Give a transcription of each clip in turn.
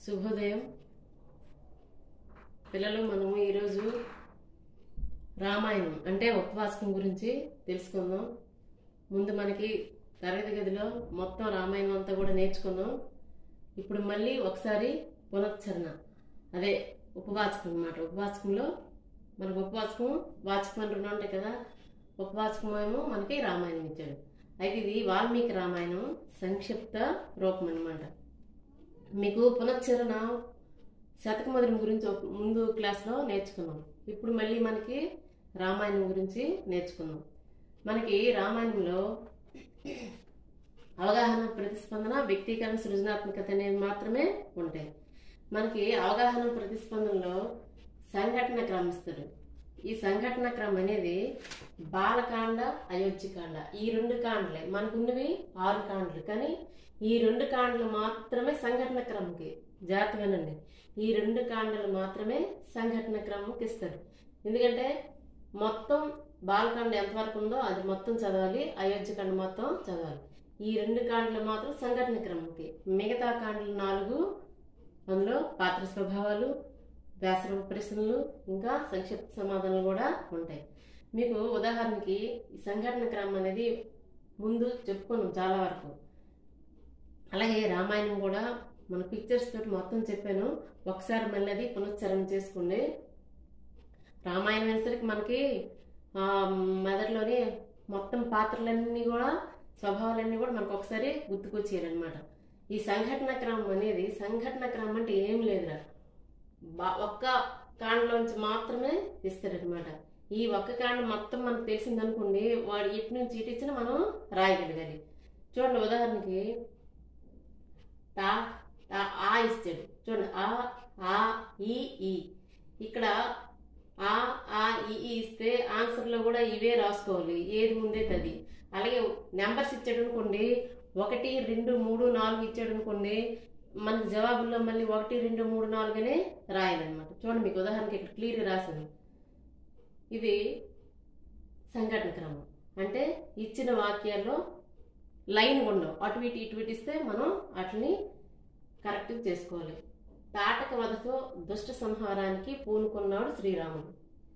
శుభోదయం పిల్లలు మనము ఈరోజు రామాయణం అంటే ఉపవాసకం గురించి తెలుసుకుందాం ముందు మనకి తరగతి గదిలో మొత్తం రామాయణం అంతా కూడా నేర్చుకున్నాం ఇప్పుడు మళ్ళీ ఒకసారి పునశ్చరణ అదే ఉపవాచకం అన్నమాట ఉపవాచకంలో మనకు ఉపవాసకం వాచకం అని రెండు ఉంటాయి కదా ఉపవాచకం ఏమో మనకి రామాయణం ఇచ్చాడు అయితే ఇది వాల్మీకి రామాయణం సంక్షిప్త రూపం అన్నమాట మీకు పునశ్చరణ శతకమధురం గురించి ఒక- ముందు క్లాస్లో నేర్చుకున్నాం ఇప్పుడు మళ్ళీ మనకి రామాయణం గురించి నేర్చుకున్నాం మనకి రామాయణంలో అవగాహన ప్రతిస్పందన వ్యక్తీకరణ సృజనాత్మకత అనేవి మాత్రమే ఉంటాయి మనకి అవగాహన ప్రతిస్పందనలో సంఘటన క్రమం ఇస్తాడు ఈ సంఘటన క్రమం అనేది బాలకాండ అయోధ్యకాండ ఈ రెండు కాండలే మనకున్నవి ఆరు కాండలు కానీ ఈ రెండు కాండలు మాత్రమే సంఘటన క్రమంకి జాగ్రత్తగానండి ఈ రెండు కాండలు మాత్రమే సంఘటన క్రమంకి ఇస్తాడు ఎందుకంటే మొత్తం బాలకాండ ఎంతవరకు ఉందో అది మొత్తం చదవాలి అయోధ్యకాండ మొత్తం చదవాలి ఈ రెండు కాండలు మాత్రం సంఘటన క్రమంకి మిగతా కాండలు నాలుగు అందులో పాత్ర స్వభావాలు వ్యాసరూప ప్రశ్నలు ఇంకా సంక్షిప్త సమాధానాలు కూడా ఉంటాయి మీకు ఉదాహరణకి ఈ సంఘటన క్రమం అనేది ముందు చెప్పుకున్నాం చాలా వరకు అలాగే రామాయణం కూడా మన పిక్చర్స్ తోటి మొత్తం చెప్పాను ఒకసారి మళ్ళీ అది పునశ్చరణ చేసుకోండి రామాయణం అనేసరికి మనకి ఆ, మెదడులోని మొత్తం పాత్రలన్నీ కూడా స్వభావాలన్నీ కూడా మనకు ఒకసారి గుర్తుకొచ్చారనమాట ఈ సంఘటన క్రమం అనేది సంఘటన క్రమం అంటే ఏం లేదురా బా- ఒక్క కాండలోంచి మాత్రమే ఇస్తారనమాట ఈ ఒక్క కాండ మొత్తం మనకు తెలిసిందనుకోండి వాడు ఇటు నుంచి ఇటు ఇచ్చిన మనం రాయగలగాలి చూడండి ఉదాహరణకి తా తా ఆ ఇస్తాడు చూడండి ఆ ఆ ఈ ఈ ఇక్కడ ఆ ఆ ఈ ఈ ఇస్తే ఆన్సర్లో కూడా ఇవే రాసుకోవాలి ఏది ముందేది అది అలాగే నెంబర్స్ ఇచ్చాడు అనుకోండి ఒకటి రెండు మూడు నాలుగు ఇచ్చాడు అనుకోండి మనకి జవాబుల్లో మళ్ళీ ఒకటి రెండు మూడు నాలుగునే రాయాలన్నమాట చూడండి మీకు ఉదాహరణకి ఇక్కడ క్లియర్గా రాశాను ఇది సంఘటన క్రమం అంటే ఇచ్చిన వాక్యాల్లో లైన్ ఉండవు అటు ఇటు ఇటు ఇటు ఇస్తే మనం వాటిని కరెక్ట్ చేసుకోవాలి తాటక వధతో దుష్ట సంహారానికి పూనుకున్నాడు శ్రీరాముడు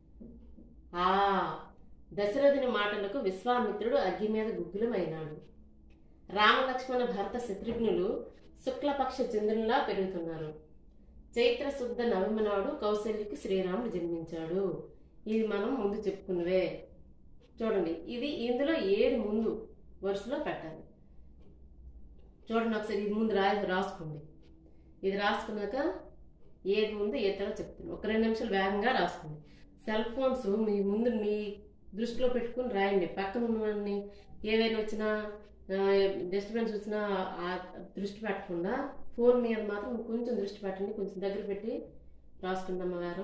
ఆ దశరథుని మాటలకు విశ్వామిత్రుడు అగ్గి మీద గుగ్గులమైనాడు రామలక్ష్మణ భరత శత్రుఘ్నులు శుక్లపక్ష చంద్రునిలా పెరుగుతున్నారు చైత్ర శుద్ధ నవమి నాడు కౌశల్యకి శ్రీరాముడు జన్మించాడు ఇది మనం ముందు చెప్పుకున్నవే చూడండి ఇది ఇందులో ఏది ముందు వరుసలో పెట్టాలి చూడండి ఒకసారి ఇది ముందు రా రాసుకోండి ఇది రాసుకున్నాక ఏది ముందు ఏ తర్వాత చెప్తాను ఒక రెండు నిమిషాలు వేగంగా రాసుకోండి సెల్ ఫోన్స్ మీ ముందు మీ దృష్టిలో పెట్టుకుని రాయండి పక్కన ఉన్నవన్నీ ఏవైనా వచ్చినా డిస్టర్బెన్స్ వచ్చినా ఆ దృష్టి పెట్టకుండా ఫోన్ మీద మాత్రం కొంచెం దృష్టి పెట్టండి కొంచెం దగ్గర పెట్టి రాసుకుందాం వారం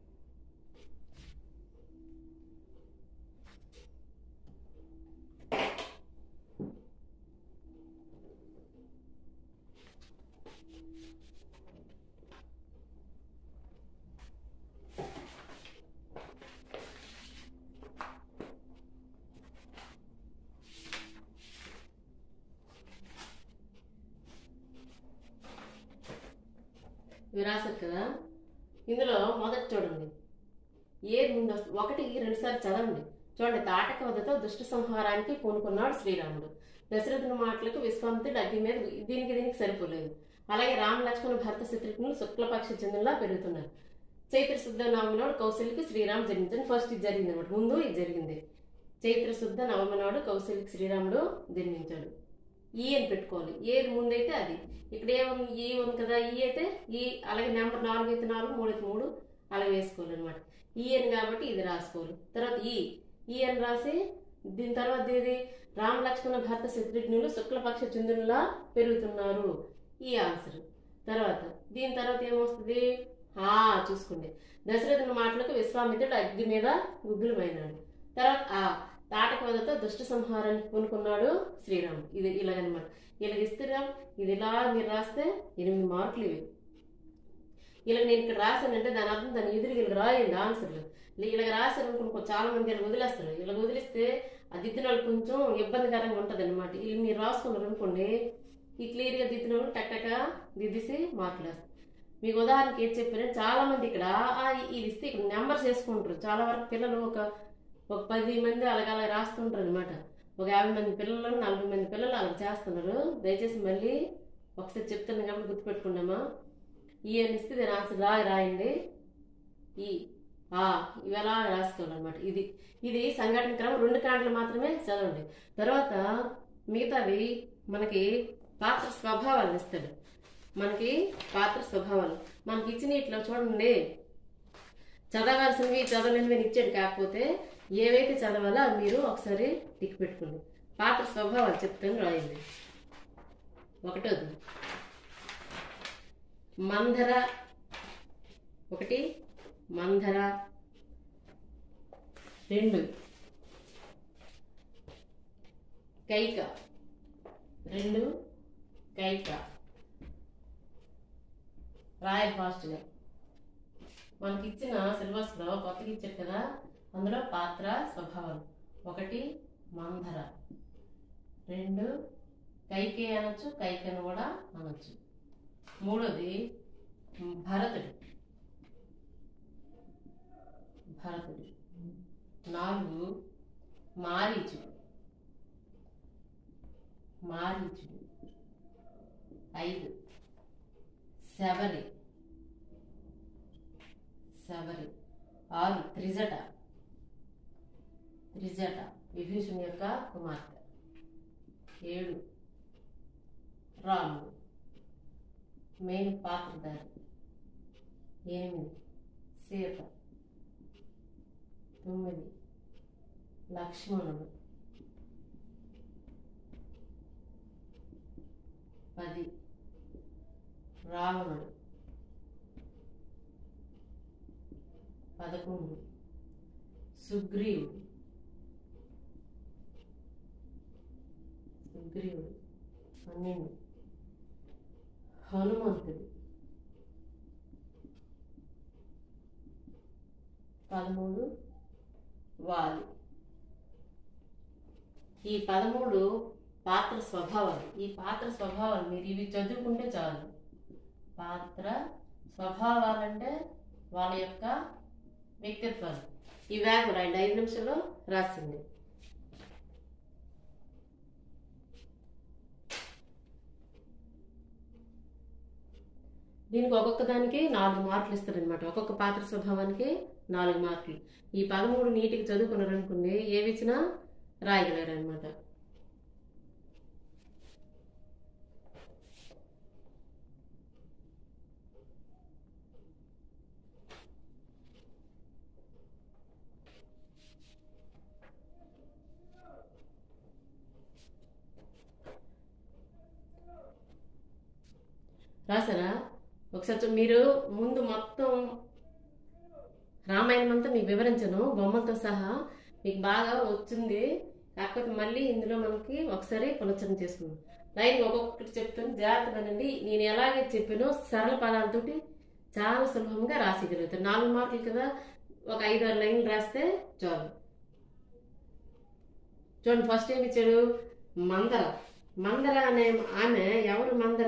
ఇవి రాశారు కదా ఇందులో మొదటి చూడండి ఏది ముందు వస్తుంది ఒకటి రెండు సార్లు చదవండి చూడండి తాటక వద్దతో దుష్ట సంహారానికి పూనుకున్నాడు శ్రీరాముడు దశరథుని మాటలకు విశ్వామిత్రుడు అగ్ని మీద దీనికి దీనికి సరిపోలేదు అలాగే రామ లక్ష్మణ భరత శత్రుఘ్నులు శుక్లపక్ష చంద్రులా పెరుగుతున్నారు చైత్ర శుద్ధ నవమి నాడు కౌశల్యకి శ్రీరామ్ జన్మించాడు ఫస్ట్ ఇది జరిగింది అనమాట ముందు ఇది జరిగింది చైత్ర శుద్ధ నవమి నాడు కౌశల్యకి శ్రీరాముడు జన్మించాడు ఈ అని పెట్టుకోవాలి ఏది ముందైతే అది ఇక్కడ ఏముంది ఈ ఉంది కదా ఈ అయితే ఈ అలాగే నెంబర్ నాలుగు అయితే నాలుగు మూడు అయితే మూడు అలా వేసుకోవాలి అనమాట ఈ అని కాబట్టి ఇది రాసుకోవాలి తర్వాత ఈ ఈ అని రాసి దీని తర్వాత ఏది రామ లక్ష్మణ భర్త శత్రుఘ్నులు శుక్లపక్ష చంద్రునిలా పెరుగుతున్నారు ఈ ఆన్సర్ తర్వాత దీని తర్వాత ఏమొస్తుంది ఆ చూసుకోండి దశరథుని మాటలకు విశ్వామిత్రుడు అగ్ని మీద గుగ్గులమైనాడు తర్వాత ఆ తాటక వదతో దుష్ట సంహారానికి పూనుకున్నాడు శ్రీరాముడు ఇది ఇలాగనమాట ఇలాగ ఇస్తున్నాం ఇది ఇలా మీరు రాస్తే ఎనిమిది మార్కులు ఇవి ఇలా నేను ఇక్కడ రాశానంటే దాని అర్థం దాని ఎదురు ఇలా రాయండి ఆన్సర్లు ఇలా రాశారు అనుకో చాలా మంది ఇలా వదిలేస్తారు ఇలా వదిలిస్తే ఆ దిద్దిన వాళ్ళకి కొంచెం ఇబ్బందికరంగా ఉంటుంది అనమాట ఇది మీరు రాసుకున్నారు అనుకోండి ఈ క్లియర్గా దిద్దిన వాళ్ళు టక్ టక్ దిద్దేసి మార్కులు వేస్తారు మీకు ఉదాహరణకి ఏం చెప్పాను చాలా మంది ఇక్కడ ఆ, ఇది ఇస్తే ఇక్కడ నెంబర్స్ వేసుకుంటారు చాలా వరకు పిల్లలు ఒక ఒక పది మంది అలాగ అలా రాస్తుంటారు అనమాట ఒక యాభై మంది పిల్లలు నలభై మంది పిల్లలు అలా చేస్తున్నారు దయచేసి మళ్ళీ ఒకసారి చెప్తున్నాను కాబట్టి గుర్తుపెట్టుకున్నామా ఈ అని ఇస్తే దీని ఆన్సర్ రా రాయండి ఈ ఆ ఇవి ఎలా రాసుకోవాలన్నమాట ఇది ఇది సంఘటన క్రమం రెండు కాంటలు మాత్రమే చదవండి తర్వాత మిగతావి మనకి పాత్ర స్వభావాలు ఇస్తాడు మనకి పాత్ర స్వభావాలు మనకి ఇచ్చిన ఇట్లా చూడండి చదవాల్సినవి చదవలేనివి అని ఇచ్చాడు కాకపోతే ఏవైతే చదవాలో అవి మీరు ఒకసారి టిక్ పెట్టుకోండి పాత్ర స్వభావాలు చెప్తాను రాయండి ఒకటోది మందర ఒకటి మందర రెండు కైక రెండు కైక రాయ ఫాస్ట్గా మనకి ఇచ్చిన సిలబస్లో కొత్తగా ఇచ్చారు కదా అందులో పాత్ర స్వభావాలు ఒకటి మందర రెండు కైకే అనొచ్చు కైకను కూడా అనొచ్చు మూడోది భరతుడు భరతుడు నాలుగు మారీచుడు మారీచుడు ఐదు శబరి శబరి ఆరు త్రిజట త్రిజట విభీషణ్ యొక్క కుమార్తె ఏడు రాముడు మెయిన్ పాత్రధారి ఎనిమిది సీత తొమ్మిది లక్ష్మణుడు పది రావణుడు పదకొండు సుగ్రీవుడు సుగ్రీవుడు పన్నెండు హనుమంతుడు పదమూడు వాలి ఈ పదమూడు పాత్ర స్వభావాలు ఈ పాత్ర స్వభావాలు మీరు ఇవి చదువుకుంటే చాలు పాత్ర స్వభావాలంటే వాళ్ళ యొక్క వ్యక్తిత్వాలు ఈ వ్యాగ్ రాయండి ఐదు నిమిషాల్లో రాసింది దీనికి ఒక్కొక్క దానికి నాలుగు మార్కులు ఇస్తారనమాట ఒక్కొక్క పాత్ర స్వభావానికి నాలుగు మార్కులు ఈ పదమూడు నీటికి చదువుకున్నారనుకోండి ఏవి ఇచ్చినా రాయగలరు అనమాట రాసారా ఒకసారి చూ- మీరు ముందు మొత్తం రామాయణం అంతా మీకు వివరించను బొమ్మలతో సహా మీకు బాగా వచ్చింది కాకపోతే మళ్ళీ ఇందులో మనకి ఒకసారి పునశ్చరణ చేసుకుందాం లైన్ ఒక్కొక్కటి చెప్తాను జాగ్రత్తగా వినండి నేను ఎలాగే చెప్పానో సరళ పదాలతోటి చాలా సులభంగా రాసిగలుగుతాను నాలుగు మార్కులు కదా ఒక ఐదు ఆరు లైన్లు రాస్తే చాలు చూడండి ఫస్ట్ ఏమి ఇచ్చాడు మందర మందర అనే ఆమె ఎవరు మందర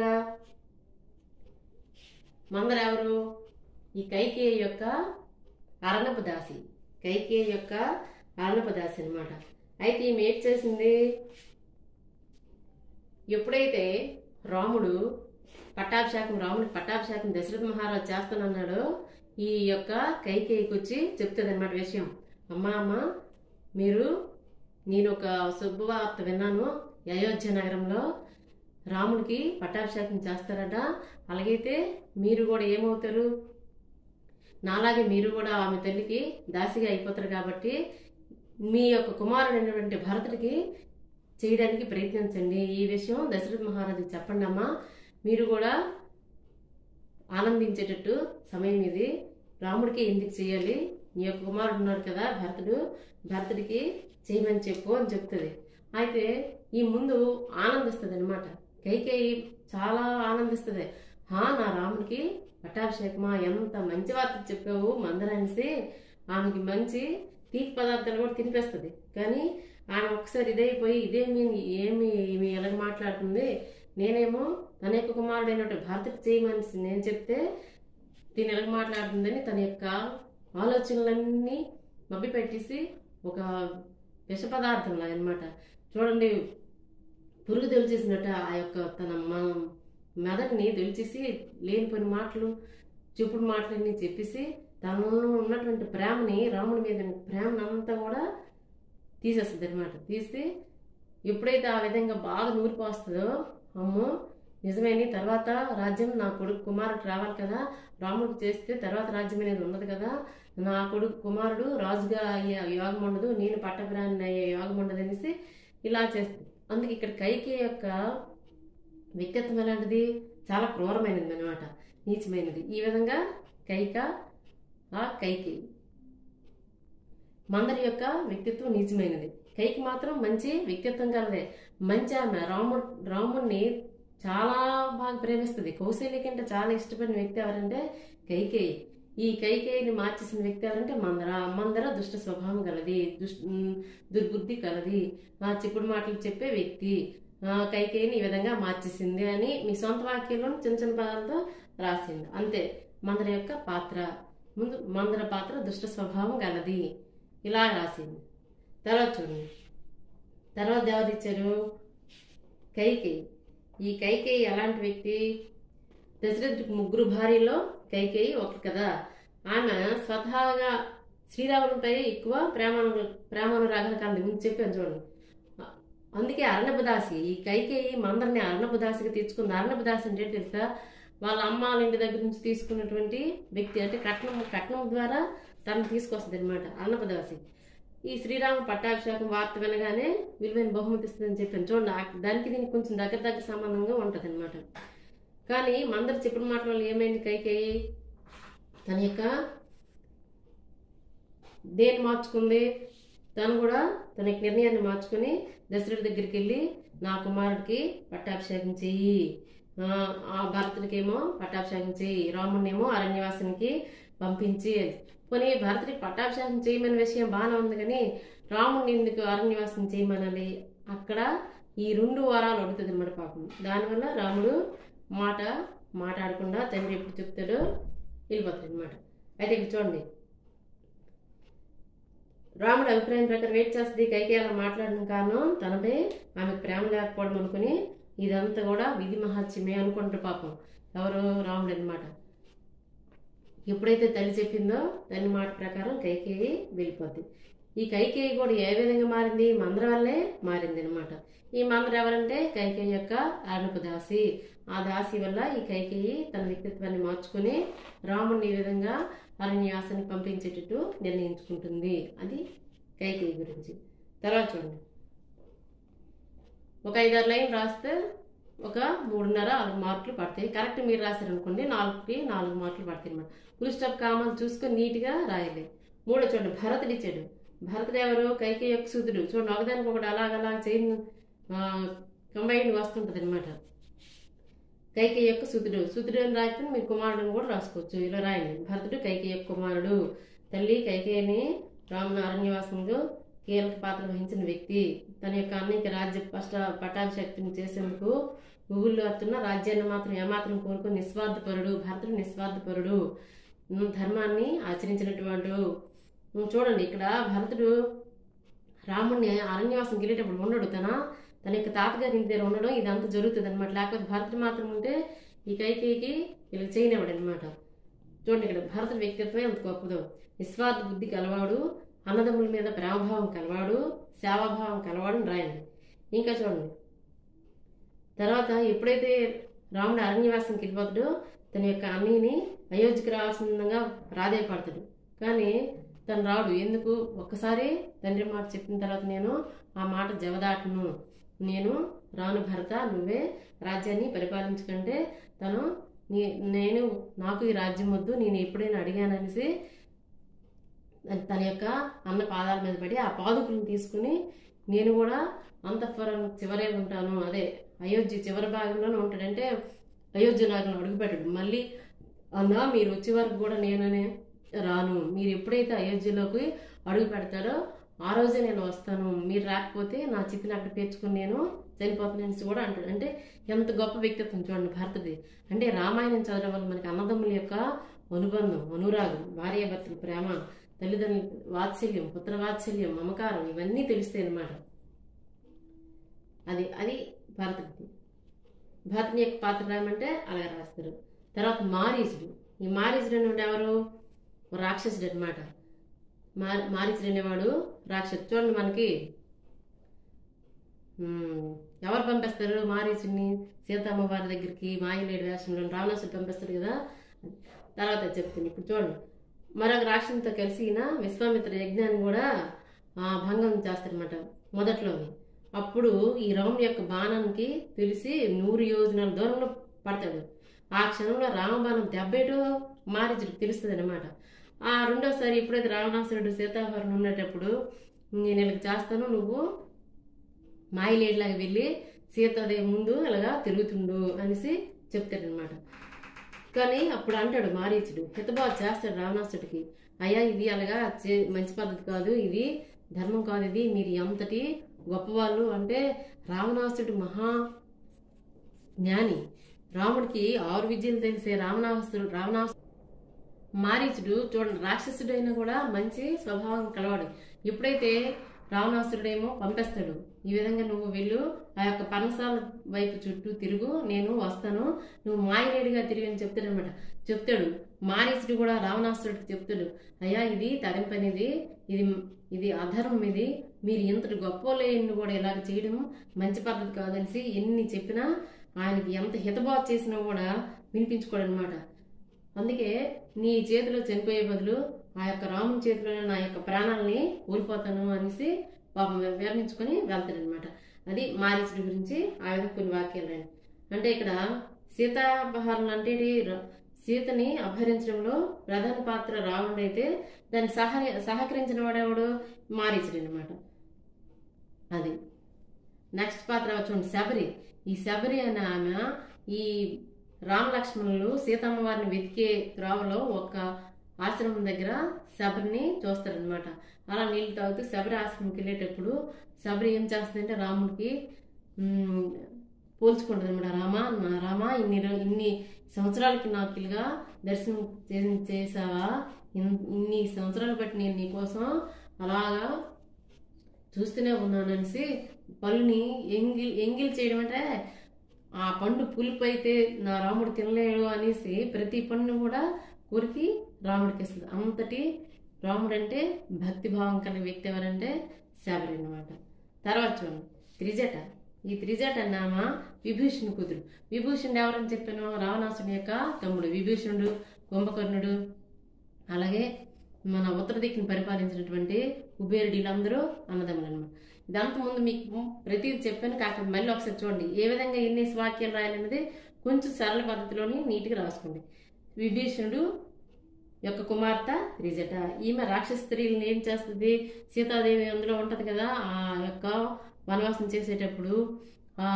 మందర ఎవరు ఈ కైకేయ యొక్క అరణపు దాసి కైకేయ యొక్క అరణపు దాసి అనమాట అయితే ఈమె ఏం చేసింది ఎప్పుడైతే రాముడు పట్టాభిషేకం రాముడికి పట్టాభిషేకం దశరథ మహారాజు చేస్తానన్నాడో ఈ యొక్క కైకేయికి వచ్చి చెప్తుంది అనమాట విషయం అమ్మా అమ్మ మీరు నేను ఒక శుభవార్త విన్నాను అయోధ్య నగరంలో రాముడికి పట్టాభిషేకం చేస్తారట అలాగైతే మీరు కూడా ఏమవుతారు నాలాగే మీరు కూడా ఆమె తల్లికి దాసిగా అయిపోతారు కాబట్టి మీ యొక్క కుమారుడైనటువంటి భరతుడికి చేయడానికి ప్రయత్నించండి ఈ విషయం దశరథ మహారాజుకి చెప్పండి అమ్మా మీరు కూడా ఆనందించేటట్టు సమయం ఇది రాముడికి ఎందుకు చేయాలి నీ యొక్క కుమారుడు ఉన్నాడు కదా భరతుడు భరతుడికి చేయమని చెప్పు అని చెప్తుంది అయితే ఈ ముందు ఆనందిస్తుంది అనమాట కైకేయి చాలా ఆనందిస్తుంది హా నా రాముడికి పట్టాభిషేకమా ఎంత మంచి వార్త చెప్పావు మందరానిసి ఆమెకి మంచి తీపి పదార్థాలు కూడా తినిపిస్తుంది కానీ ఆమె ఒకసారి ఇదైపోయి ఇదేమి ఏమి ఈమె ఎలాగ మాట్లాడుతుంది నేనేమో తన యొక్క కుమారుడైనటువంటి భరతుడికి చేయమని నేను చెప్తే దీని ఎలా మాట్లాడుతుందని తన యొక్క ఆలోచనలన్నీ మభ్య పెట్టేసి ఒక విష పదార్థంలా అనమాట చూడండి పురుగు తెలిచేసినట్టు ఆ యొక్క తన మ- మెదడుని తెలిచేసి లేనిపోయిన మాటలు చెప్పుడు మాటలన్నీ చెప్పేసి తనలో ఉన్నటువంటి ప్రేమని రాముడి మీద ప్రేమను అంతా కూడా తీసేస్తుంది అనమాట తీసి ఎప్పుడైతే ఆ విధంగా బాగా నూరిపోస్తుందో అమ్మో నిజమేని తర్వాత రాజ్యం నా కొడుకు కుమారుడు రావాలి కదా రాముడు చేస్తే తర్వాత రాజ్యం అనేది ఉండదు కదా నా కొడుకు కుమారుడు రాజుగా అయ్యే యోగం ఉండదు నేను పట్టప్రాణి అయ్యే యోగం ఉండదు అనేసి ఇలా చేస్తుంది అందుకే ఇక్కడ కైకి యొక్క వ్యక్తిత్వం ఎలాంటిది చాలా క్రూరమైనది అనమాట నీచమైనది ఈ విధంగా కైక ఆ కైకి మందరి యొక్క వ్యక్తిత్వం నీచమైనది కైకి మాత్రం మంచి వ్యక్తిత్వం కలదే మంచి ఆమె రాముడు రాముడిని చాలా బాగా ప్రేమిస్తుంది కౌశల్య కంటే చాలా ఇష్టపడిన వ్యక్తి ఎవరంటే కైకేయి ఈ కైకేయిని మార్చేసిన వ్యక్తి ఎవరంటే మందర మందర దుష్ట స్వభావం కలది దుష్ ఉమ్, దుర్బుద్ధి కలది ఆ చిక్కుడు మాటలు చెప్పే వ్యక్తి ఆ, కైకేయిని ఈ విధంగా మార్చేసింది అని మీ సొంత వాక్యంలో చిన్న చిన్న పదాలతో రాసింది అంతే మందర యొక్క పాత్ర ముందు మందర పాత్ర దుష్ట స్వభావం గలది ఇలా రాసింది తర్వాత చూడండి తర్వాత ఎవరు ఇచ్చారు కైకేయి ఈ కైకేయి ఎలాంటి వ్యక్తి దశరథుడికి ముగ్గురు భార్యలో కైకేయి ఒకటి కదా ఆమె స్వతహాగా శ్రీరామునిపై ఎక్కువ ప్రేమాను ప్రేమానురాగాలు కలది ముందు చెప్పాను చూడండి అందుకే అర్ణపదాసి ఈ కైకేయి మందరిని అర్ణపదాసిగా తెచ్చుకుంది అర్ణపదాసి అంటే తెలుసా వాళ్ళ అమ్మ వాళ్ళ ఇంటి దగ్గర నుంచి తీసుకున్నటువంటి వ్యక్తి అంటే కట్నం కట్నం ద్వారా తనను తీసుకొస్తుంది అనమాట అన్నపదాసి ఈ శ్రీరామ పట్టాభిషేకం వార్త వినగానే విలువైన బహుమతి ఇస్తుందని చెప్పాను చూడండి ఆ- దానికి దీనికి కొంచెం దగ్గర దగ్గర సంబంధంగా ఉంటుంది అనమాట కానీ మందరు చెప్పిన మాటల వల్ల ఏమైంది కైకేయి తన యొక్క దేన్ని మార్చుకుంది తను కూడా తన యొక్క నిర్ణయాన్ని మార్చుకుని దశరథుడి దగ్గరికి వెళ్ళి నా కుమారుడికి పట్టాభిషేకం చెయ్యి ఆ, ఆ భరతుడికేమో పట్టాభిషేకం చెయ్యి రాముడినేమో అరణ్యవాసానికి పంపించి పోనీ భరతుడికి పట్టాభిషేకం చేయమనే విషయం బాగానే ఉంది కానీ రాముడిని ఎందుకు అరణ్యవాసం చేయమనాలి అక్కడ ఈ రెండు వారాలు అడుగుతుంది అన్నమాట పాపం దానివల్ల రాముడు మాట మాట్లాడకుండా తండ్రి ఎప్పుడు చెప్తాడో వెళ్ళిపోతాడు అనమాట అయితే ఇక్కడ చూడండి రాముడు అభిప్రాయం ప్రకారం వెయిట్ చేస్తుంది కైకి అలా మాట్లాడిన కారణం తనపై ఆమెకు ప్రేమ లేకపోవడం అనుకుని ఇదంతా కూడా విధి మహత్యమే అనుకుంటారు పాపం ఎవరు రాముడు అనమాట ఎప్పుడైతే తల్లి చెప్పిందో తల్లి మాట ప్రకారం కైకేయి వెళ్ళిపోద్ది ఈ కైకేయి కూడా ఏ విధంగా మారింది మందర వల్లే మారింది అనమాట ఈ మందర ఎవరంటే కైకేయి యొక్క ఆనపు దాసి ఆ దాసి వల్ల ఈ కైకేయి తన వ్యక్తిత్వాన్ని మార్చుకుని రాముడిని ఈ విధంగా అరణ్యాసానికి పంపించేటట్టు నిర్ణయించుకుంటుంది అది కైకేయి గురించి తర్వాత చూడండి ఒక ఐదారు లైన్ రాస్తే ఒక మూడున్నర నాలుగు మార్కులు పడతాయి కరెక్ట్ మీరు రాశారనుకోండి నాలుగుకి నాలుగు మార్కులు పడతాయి అనమాట ఫుల్ స్టాప్ కామాలు చూసుకొని నీట్గా రాయాలి మూడో చూడండి భరతుడు ఇచ్చాడు భరతుడు ఎవరు కైకే యొక్క సూతుడు చూడండి ఒకదానికి ఒకటి అలాగ అలాగ చైన్ కంబైన్ వస్తుంటుంది అనమాట కైకే యొక్క సూతుడు సూతుడు అని రాయకపోతే మీరు కుమారుడు కూడా రాసుకోవచ్చు ఇలా రాయండి భరతుడు కైకే యొక్క కుమారుడు తల్లి కైకేయని రాముని అరణ్యవాసంలో కీలక పాత్ర వహించిన వ్యక్తి తన యొక్క అన్నయ్యకి రాజ్య పష్ట పట్టాభిషక్తిని చేసేందుకు ఊళ్ళో వస్తున్న రాజ్యాన్ని మాత్రం ఏమాత్రం కోరుకుని నిస్వార్థపరుడు భరతుడు నిస్వార్థపరుడు ఉమ్, ధర్మాన్ని ఆచరించినటువంటి ఉమ్, చూడండి ఇక్కడ భరతుడు రాముడిని అరణ్యవాసం వెళ్ళేటప్పుడు ఉండడు తన తన యొక్క తాతగారి ఇంటి దగ్గర ఉండడం ఇదంతా జరుగుతుంది అనమాట లేకపోతే భరతుడు మాత్రం ఉంటే ఈ కైకేయికి వీళ్ళకి చేయనివాడు అనమాట చూడండి ఇక్కడ భరతుడి వ్యక్తిత్వం ఎంత గొప్పదో నిస్వార్థ బుద్ధి కలవాడు అన్నదమ్ముల మీద ప్రేమభావం కలవాడు సేవాభావం కలవాడు అని రాయండి ఇంకా చూడండి తర్వాత ఎప్పుడైతే రాముడు అరణ్యవాసానికి వెళ్ళిపోతాడో తన యొక్క అన్నయ్యని అయోధ్యకి రావాల్సిందిగా ప్రాధేయపడతాడు కానీ తను రాడు ఎందుకు ఒక్కసారి తండ్రి మాట చెప్పిన తర్వాత నేను ఆ మాట జవదాటను నేను రాను భరత నువ్వే రాజ్యాన్ని పరిపాలించుకుంటే తను నీ నేను నాకు ఈ రాజ్యం వద్దు నేను ఎప్పుడైనా అడిగాననేసి తన యొక్క అన్న పాదాల మీద పడి ఆ పాదుకులను తీసుకుని నేను కూడా అంతఃపురం చివరే ఉంటాను అదే అయోధ్య చివరి భాగంలోనే ఉంటాడంటే అయోధ్య నాగను అడుగుపెట్టాడు మళ్ళీ అన్నా మీరు వచ్చే వరకు కూడా నేననే రాను మీరు ఎప్పుడైతే అయోధ్యలోకి అడుగు పెడతారో ఆ రోజే నేను వస్తాను మీరు రాకపోతే నా చితిని అక్కడ పేర్చుకుని నేను చనిపోతానని కూడా అంటాడు అంటే ఎంత గొప్ప వ్యక్తిత్వం చూడండి భరతుడి అంటే రామాయణం చదవడం వల్ల మనకి అన్నదమ్ముల యొక్క అనుబంధం అనురాగం భార్యాభర్తల ప్రేమ తల్లిదండ్రుల వాత్సల్యం పుత్ర వాత్సల్యం మమకారం ఇవన్నీ తెలుస్తాయి అన్నమాట అది అది భరతుడికి భరతుని యొక్క పాత్ర రాయమంటే అలా రాస్తారు తర్వాత మారీచుడు ఈ మారీచుడు అనేవాడు ఎవరు ఒక రాక్షసుడు అనమాట మారి మారీచుడు అనేవాడు రాక్షసుడు చూడండి మనకి ఉమ్, ఎవరు పంపిస్తారు మారీచుడిని సీతమ్మ వారి దగ్గరికి మాయలేడు వేషంలో రావణాసుడు పంపిస్తాడు కదా తర్వాత చెప్తాను ఇప్పుడు చూడండి మరొక రాక్షసునితో కలిసి ఈయన విశ్వామిత్ర యజ్ఞాన్ని కూడా ఆ, భంగం చేస్తారనమాట మొదట్లోని అప్పుడు ఈ రాముడి యొక్క బాణానికి తెలిసి నూరు యోజనాల దూరంలో పడతాడు ఆ క్షణంలో రామబాణం దెబ్బేటో మారీచుడికి తెలుస్తుంది అనమాట ఆ రెండోసారి ఎప్పుడైతే రావణాసురుడు సీతాభరణం ఉన్నటప్పుడు నేను ఇలాగ చేస్తాను నువ్వు మాయలేడిలాగా వెళ్ళి సీతాదేవి ముందు ఇలాగా తిరుగుతుండు అనేసి చెప్తాడనమాట కానీ అప్పుడు అంటాడు మారీచుడు హితబాధ చేస్తాడు రావణాసుడికి అయ్యా ఇది అలాగా చే- మంచి పద్ధతి కాదు ఇది ధర్మం కాదు ఇది మీరు ఎంతటి గొప్పవాళ్ళు అంటే రావణాసుడు మహా జ్ఞాని రాముడికి ఆరు విద్యలు తెలిసే రావణాసుడు రావణాసు మారీచుడు చూడండి రాక్షసుడు అయినా కూడా మంచి స్వభావం కలవాడు ఎప్పుడైతే రావణాసురుడేమో పంపేస్తాడు ఈ విధంగా నువ్వు వెళ్ళు ఆ యొక్క పర్ణశాల వైపు చుట్టూ తిరుగు నేను వస్తాను నువ్వు మాయలేడిగా తిరిగి అని చెప్తాడు అనమాట చెప్తాడు మారీచుడు కూడా రావణాసురుడికి చెప్తాడు అయ్యా ఇది తగిన పని ఇది ఇది ఇది అధర్మం ఇది మీరు ఇంతటి గొప్ప లేని కూడా ఇలాగ చేయడం మంచి పద్ధతి కాదనేసి ఎన్ని చెప్పినా ఆయనకి ఎంత హితబాధ చేసినా కూడా వినిపించుకోడు అనమాట అందుకే నీ చేతిలో చనిపోయే బదులు ఆ యొక్క రాముని చేతిలోనే నా యొక్క ప్రాణాలని కోల్పోతాను అనేసి పాపం వివరించుకొని వెళ్తాడనమాట అది మారీచుడి గురించి ఆ విధంగా కొన్ని వాక్యాలు రాయండి అంటే ఇక్కడ సీతాపహరణ అంటే ఇది ర- సీతని అపహరించడంలో ప్రధాన పాత్ర రావణుడు అయితే దాన్ని సహ సహకరించిన వాడెవడు మారీచుడు అనమాట అది నెక్స్ట్ పాత్ర చూడండి శబరి ఈ శబరి అనే ఆమె ఈ రామ లక్ష్మణులు సీతమ్మ వారిని వెతికే త్రోవలో ఒక ఆశ్రమం దగ్గర శబరిని చూస్తారనమాట అలా నీళ్లు తాగుతూ శబరి ఆశ్రమంకి వెళ్ళేటప్పుడు శబరి ఏం చేస్తుందంటే రాముడికి మ్, పోల్చుకుంటుంది అనమాట రామా నా రామా ఇన్ని రో- ఇన్ని సంవత్సరాలకి నాకు ఇలాగా దర్శనం చే- చేసావా ఇన్- ఇన్ని సంవత్సరాలు బట్టి నేను నీకోసం అలాగా చూస్తూనే ఉన్నాననేసి పళ్ళుని ఎంగిల్ ఎంగిల్ చేయడం అంటే ఆ పండు పులుపు అయితే నా రాముడు తినలేడు అనేసి ప్రతి పండును కూడా కొరికి రాముడికి ఇస్తుంది అంతటి రాముడు అంటే భక్తి భావం కలిగిన వ్యక్తి ఎవరంటే శబరి అన్నమాట తర్వాత చూడండి త్రిజట ఈ త్రిజట నామ విభూషణ్ కూతురు విభూషణుడు ఎవరని చెప్పాను రావణాసుని యొక్క తమ్ముడు విభూషణుడు కుంభకర్ణుడు అలాగే మన ఉత్తర దిక్కుని పరిపాలించినటువంటి కుబేరుడు వీళ్ళందరూ అన్నదమ్ములు అనమాట ఇదంతా ముందు మీకు ప్రతిదీ చెప్పాను కాకపోతే మళ్ళీ ఒకసారి చూడండి ఏ విధంగా ఎన్ని వాక్యాలు రాయాలనేది కొంచెం సరళ పద్ధతిలోని నీట్గా రాసుకోండి విభీషణుడు యొక్క కుమార్తె త్రిజట ఈమె రాక్షస స్త్రీలను ఏం చేస్తుంది సీతాదేవి అందులో ఉంటది కదా ఆ యొక్క వనవాసం చేసేటప్పుడు ఆ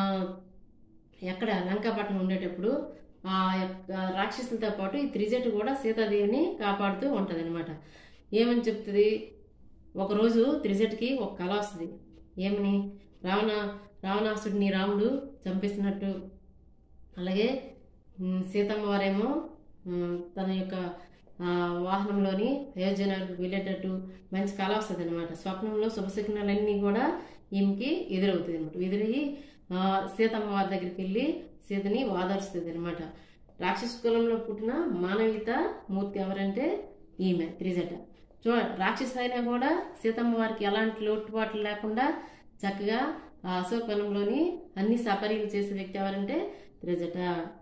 ఎక్కడ లంకాపట్నం ఉండేటప్పుడు ఆ యొక్క రాక్షసులతో పాటు ఈ త్రిజట కూడా సీతాదేవిని కాపాడుతూ ఉంటది అనమాట ఏమని చెప్తుంది ఒకరోజు త్రిజటికి ఒక కళ వస్తుంది ఏమని రావణ రావణాసుడిని రాముడు చంపేసినట్టు అలాగే ఉమ్, సీతమ్మ వారేమో ఉమ్, తన యొక్క ఆ, వాహనంలోని అయోధ్య నగరికి వెళ్ళేటట్టు మంచి కళ వస్తుంది అనమాట స్వప్నంలో శుభశకునాలన్నీ కూడా ఈమెకి ఎదురవుతుంది అనమాట ఎదురయ్యి ఆ, సీతమ్మ వారి దగ్గరికి వెళ్ళి సీతని వాదారుస్తుంది అనమాట రాక్షస కులంలో పుట్టిన మానవీయత మూర్తి ఎవరంటే ఈమె త్రిజట చూ రాక్షస అయినా కూడా సీతమ్మ వారికి ఎలాంటి లోటుపాట్లు లేకుండా చక్కగా ఆ అశోకవనంలోని అన్ని సపరీలు చేసే వ్యక్తి ఎవరంటే త్రిజట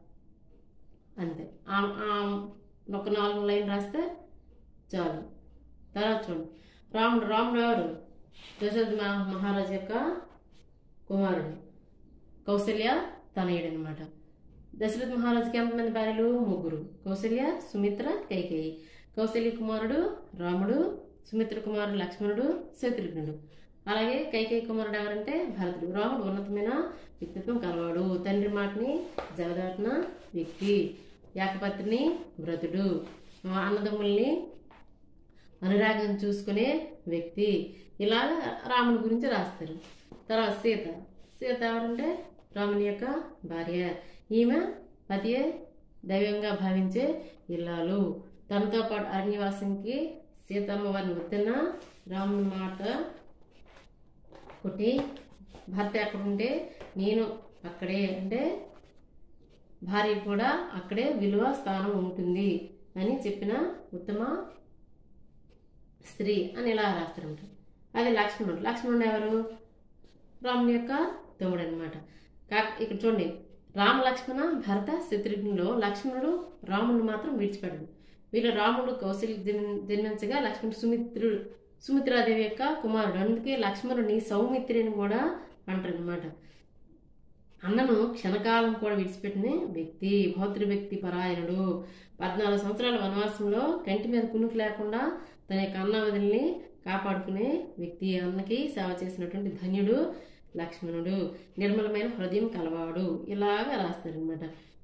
అంతే ఆ- ఆ ఒక నాలుగు లైన్ రాస్తే చాలు తర్వాత చూడండి రాముడు రాముడు ఎవరు దశరథ మహా- మహారాజు యొక్క కుమారుడు కౌసల్య తనయుడు అనమాట దశరథ మహారాజుకి ఎంతమంది భార్యలు ముగ్గురు కౌసల్య సుమిత్ర కైకేయి కౌసల్య కుమారుడు రాముడు సుమిత్ర కుమారుడు లక్ష్మణుడు శత్రుఘ్నుడు అలాగే కైకేయి కుమారుడు ఎవరంటే భరతుడు రాముడు ఉన్నతమైన వ్యక్తిత్వం కలవాడు తండ్రి మాటని జవదాటిన వ్యక్తి ఏకపత్రిని వ్రతుడు ఆ అన్నదమ్ముల్ని అనురాగం చూసుకునే వ్యక్తి ఇలా రాముని గురించి రాస్తారు తర్వాత సీత సీత ఎవరంటే రాముని యొక్క భార్య ఈమె పతియే దైవంగా భావించే ఇల్లాలు తనతో పాటు అరణ్యవాసానికి సీతమ్మ వారిని వద్దన్న రాముని మాట కొట్టి భర్త ఎక్కడుంటే నేను అక్కడే అంటే భార్య కూడా అక్కడే విలువ స్థానం ఉంటుంది అని చెప్పిన ఉత్తమ స్త్రీ అని ఇలా రాస్తారంట అది లక్ష్మణుడు లక్ష్మణుడు ఎవరు రాముని యొక్క తమ్ముడు అనమాట కా ఇక్కడ చూడండి రామ లక్ష్మణ భరత శత్రుఘ్నులో లక్ష్మణుడు రాముడిని మాత్రం విడిచిపెట్టడు వీళ్ళు రాముడు కౌశల్య జన్- జన్మించగా లక్ష్మణుడు సుమిత్రుడు సుమిత్రాదేవి యొక్క కుమారుడు అందుకే లక్ష్మణుని సౌమిత్రిని కూడా అంటారు అనమాట అన్నను క్షణకాలం కూడా విడిచిపెట్టిన వ్యక్తి భౌతిక వ్యక్తి పరాయణుడు పద్నాలుగు సంవత్సరాల వనవాసంలో కంటి మీద కునుకు లేకుండా తన యొక్క అన్న వదిలిని కాపాడుకునే వ్యక్తి అన్నకి సేవ చేసినటువంటి ధన్యుడు లక్ష్మణుడు నిర్మలమైన హృదయం కలవాడు ఇలాగా రాస్తారనమాట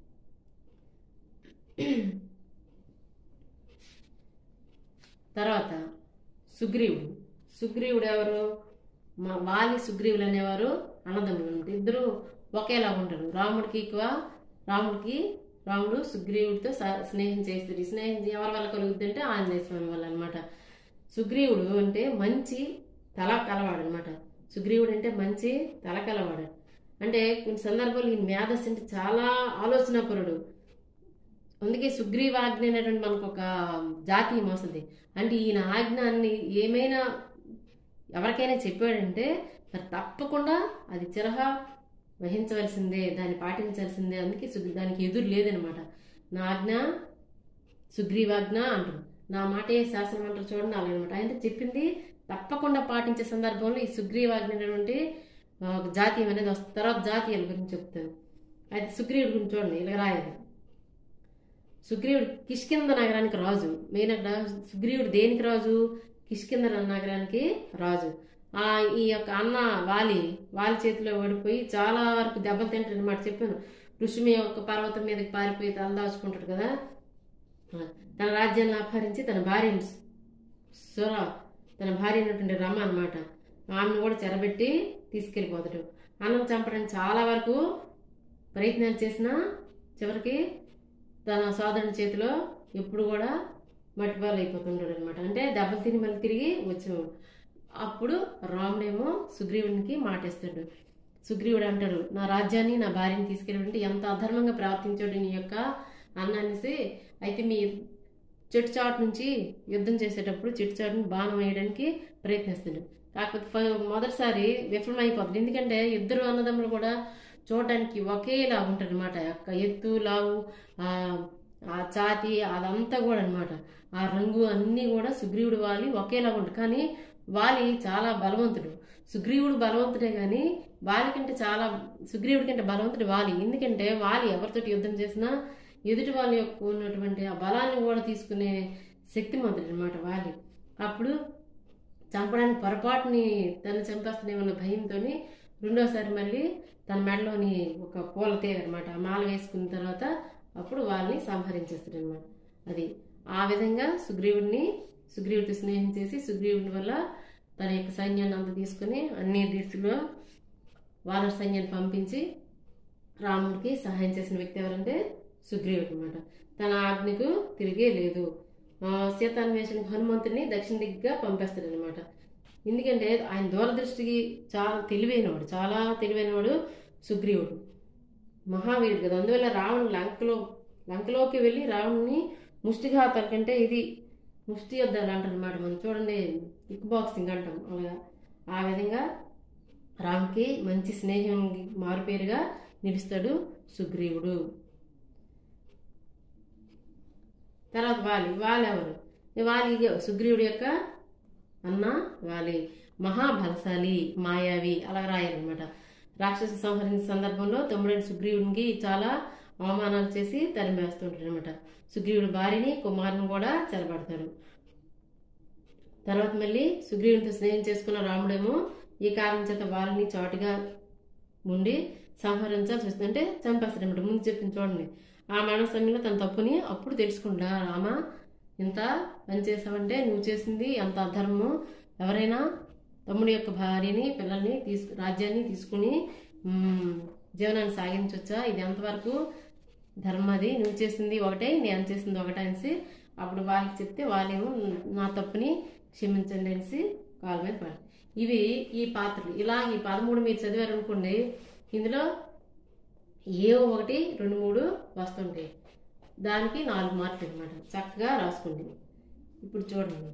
తర్వాత సుగ్రీవుడు సుగ్రీవుడు ఎవరు మా వాలి సుగ్రీవులు అనేవారు అన్నదమ్ములు అన్నమాట ఇద్దరు ఒకేలా ఉంటారు రాముడికి ఎక్కువ రాముడికి రాముడు సుగ్రీవుడితో స- స్నేహం చేస్తాడు ఈ స్నేహం ఎవరి వల్ల కలుగుద్ది అంటే ఆంజనేయ స్వామి వల్ల అనమాట సుగ్రీవుడు అంటే మంచి తల కలవాడు అనమాట సుగ్రీవుడు అంటే మంచి తల కలవాడు అంటే కొన్ని సందర్భాలు ఈ మేధస్సు అంటే చాలా ఆలోచనాపరుడు అందుకే సుగ్రీవాజ్ఞ అనేటువంటి మనకు ఒక జాతీయం వస్తుంది అంటే ఈయన ఆజ్ఞ అన్ని ఏమైనా ఎవరికైనా చెప్పాడంటే మరి తప్పకుండా అది చిరహా వహించవలసిందే దాన్ని పాటించాల్సిందే అందుకే సుగ్రీ దానికి ఎదురు లేదనమాట నా ఆజ్ఞ సుగ్రీవాజ్ఞ అంటారు నా మాటే శాసనం అంటారు చూడండి అలాగనమాట ఆయన చెప్పింది తప్పకుండా పాటించే సందర్భంలో ఈ సుగ్రీవాజ్ఞ అనేటువంటి ఆ, ఒక జాతీయం అనేది వస్తుంది తర్వాత జాతీయాల గురించి చెప్తాను అయితే సుగ్రీవుడి గురించి చూడండి ఇలా రాయదు సుగ్రీవుడు కిష్కింద నగరానికి రాజు మెయిన్ అక్కడ సుగ్రీవుడు దేనికి రాజు కిష్కింద నగరానికి రాజు ఆ ఈ యొక్క అన్న వాలి వాలి చేతిలో ఓడిపోయి చాలా వరకు దెబ్బలు తింటాడు అనమాట చెప్పాను ఋషిమి యొక్క పర్వతం మీదకి పారిపోయి తలదాచుకుంటాడు కదా తన రాజ్యాన్ని అపహరించి తన భార్యను సుర తన భార్య అయినటువంటి రమ అనమాట ఆమెను కూడా చెరబెట్టి తీసుకెళ్ళిపోతాడు అన్నం చంపడానికి చాలా వరకు ప్రయత్నాలు చేసినా చివరికి తన సోదరుని చేతిలో ఎప్పుడు కూడా మట్టిపాలు అయిపోతుంటాడు అనమాట అంటే దెబ్బలు తిని మళ్ళీ తిరిగి వచ్చేవాడు అప్పుడు రాముడేమో సుగ్రీవునికి మాటేస్తాడు సుగ్రీవుడు అంటాడు నా రాజ్యాన్ని నా భార్యని తీసుకెళ్ళి ఎంత అధర్మంగా ప్రవర్తించాడు నీ యొక్క అన్నానేసి అయితే మీ చెట్టు చాటు నుంచి యుద్ధం చేసేటప్పుడు చెట్టు చాటుని బాణం వేయడానికి ప్రయత్నిస్తాడు కాకపోతే ఫ- మొదటిసారి విఫలమైపోతుంది ఎందుకంటే ఇద్దరు అన్నదమ్ములు కూడా చూడడానికి ఒకేలా ఉంటారు అనమాట యొక్క ఎత్తు లావు ఆ ఆ ఛాతి అదంతా కూడా అనమాట ఆ రంగు అన్నీ కూడా సుగ్రీవుడు వాలి ఒకేలా ఉంటుంది కానీ వాలి చాలా బలవంతుడు సుగ్రీవుడు బలవంతుడే కానీ వాలి కంటే చాలా సుగ్రీవుడి కంటే బలవంతుడు వాలి ఎందుకంటే వాలి ఎవరితోటి యుద్ధం చేసినా ఎదుటి వాళ్ళ యొక్క ఉన్నటువంటి ఆ బలాన్ని కూడా తీసుకునే శక్తిమంతుడు అనమాట వాలి అప్పుడు చంపడానికి పొరపాటుని తను చంపేస్తానేమన్న భయంతో రెండోసారి మళ్ళీ తన మెడలోని ఒక పూల తీగ అనమాట మాల వేసుకున్న తర్వాత అప్పుడు వాళ్ళని సంహరించేస్తాడు అనమాట అది ఆ విధంగా సుగ్రీవుడిని సుగ్రీవుడితో స్నేహం చేసి సుగ్రీవుడి వల్ల తన యొక్క సైన్యాన్ని అంతా తీసుకుని అన్ని దిశలో వానర సైన్యాన్ని పంపించి రాముడికి సహాయం చేసిన వ్యక్తి ఎవరంటే సుగ్రీవుడు అనమాట తన ఆజ్ఞకు తిరిగే లేదు ఆ, సీతాన్వేషణ హనుమంతుడిని దక్షిణ దిగ్గా పంపేస్తాడు అనమాట ఎందుకంటే ఆయన దూరదృష్టికి చాలా తెలివైనవాడు చాలా తెలివైనవాడు సుగ్రీవుడు మహావీరుడు కదా అందువల్ల రావణుడు లంకలో లంకలోకి వెళ్ళి రావణుని ముష్టిఘాతాల కంటే ఇది ముష్టి యుద్ధాలు అంటారు అనమాట మనం చూడండి కిక్ బాక్సింగ్ అంటాం అలాగా ఆ విధంగా రామ్కి మంచి స్నేహం మారుపేరుగా నిలుస్తాడు సుగ్రీవుడు తర్వాత వాలి వాలి ఎవరు ఈ వాలి సుగ్రీవుడి యొక్క అన్న వాలి మహాబలశాలి మాయావి అలా రాయాలన్నమాట రాక్షస సంహరించిన సందర్భంలో తమ్ముడైన సుగ్రీవునికి చాలా అవమానాలు చేసి తరిమేస్తుంటాడు అనమాట సుగ్రీవుడి భార్యని కుమారుని కూడా చెరబడతాడు తర్వాత మళ్ళీ సుగ్రీవునితో స్నేహం చేసుకున్న రాముడేమో ఈ కారణం చేత వాళ్ళని చాటుగా ఉండి సంహరించాల్సి వస్తుంది అంటే చంపేస్తాడు అనమాట ముందు చెప్పింది చూడండి ఆ మరణ సమయంలో తన తప్పుని అప్పుడు తెలుసుకుంటా రామ ఇంత పని చేసావంటే నువ్వు చేసింది ఎంత అధర్మం ఎవరైనా తమ్ముడి యొక్క భార్యని పిల్లల్ని తీసుకు రాజ్యాన్ని తీసుకుని మ్, జీవనాన్ని సాగించవచ్చా ఇది ఎంతవరకు ధర్మది నువ్వు చేసింది ఒకటే నేను చేసింది ఒకటే అనేసి అప్పుడు వాళ్ళకి చెప్తే వాళ్ళేమో నా తప్పుని క్షమించండి అనేసి కాళ్ళ మీద పడాలి ఇవి ఈ పాత్రలు ఇలా ఈ పదమూడు మీరు చదివారు అనుకోండి ఇందులో ఏవో ఒకటి రెండు మూడు వస్తుంటాయి దానికి నాలుగు మార్కులు అనమాట చక్కగా రాసుకోండి ఇప్పుడు చూడండి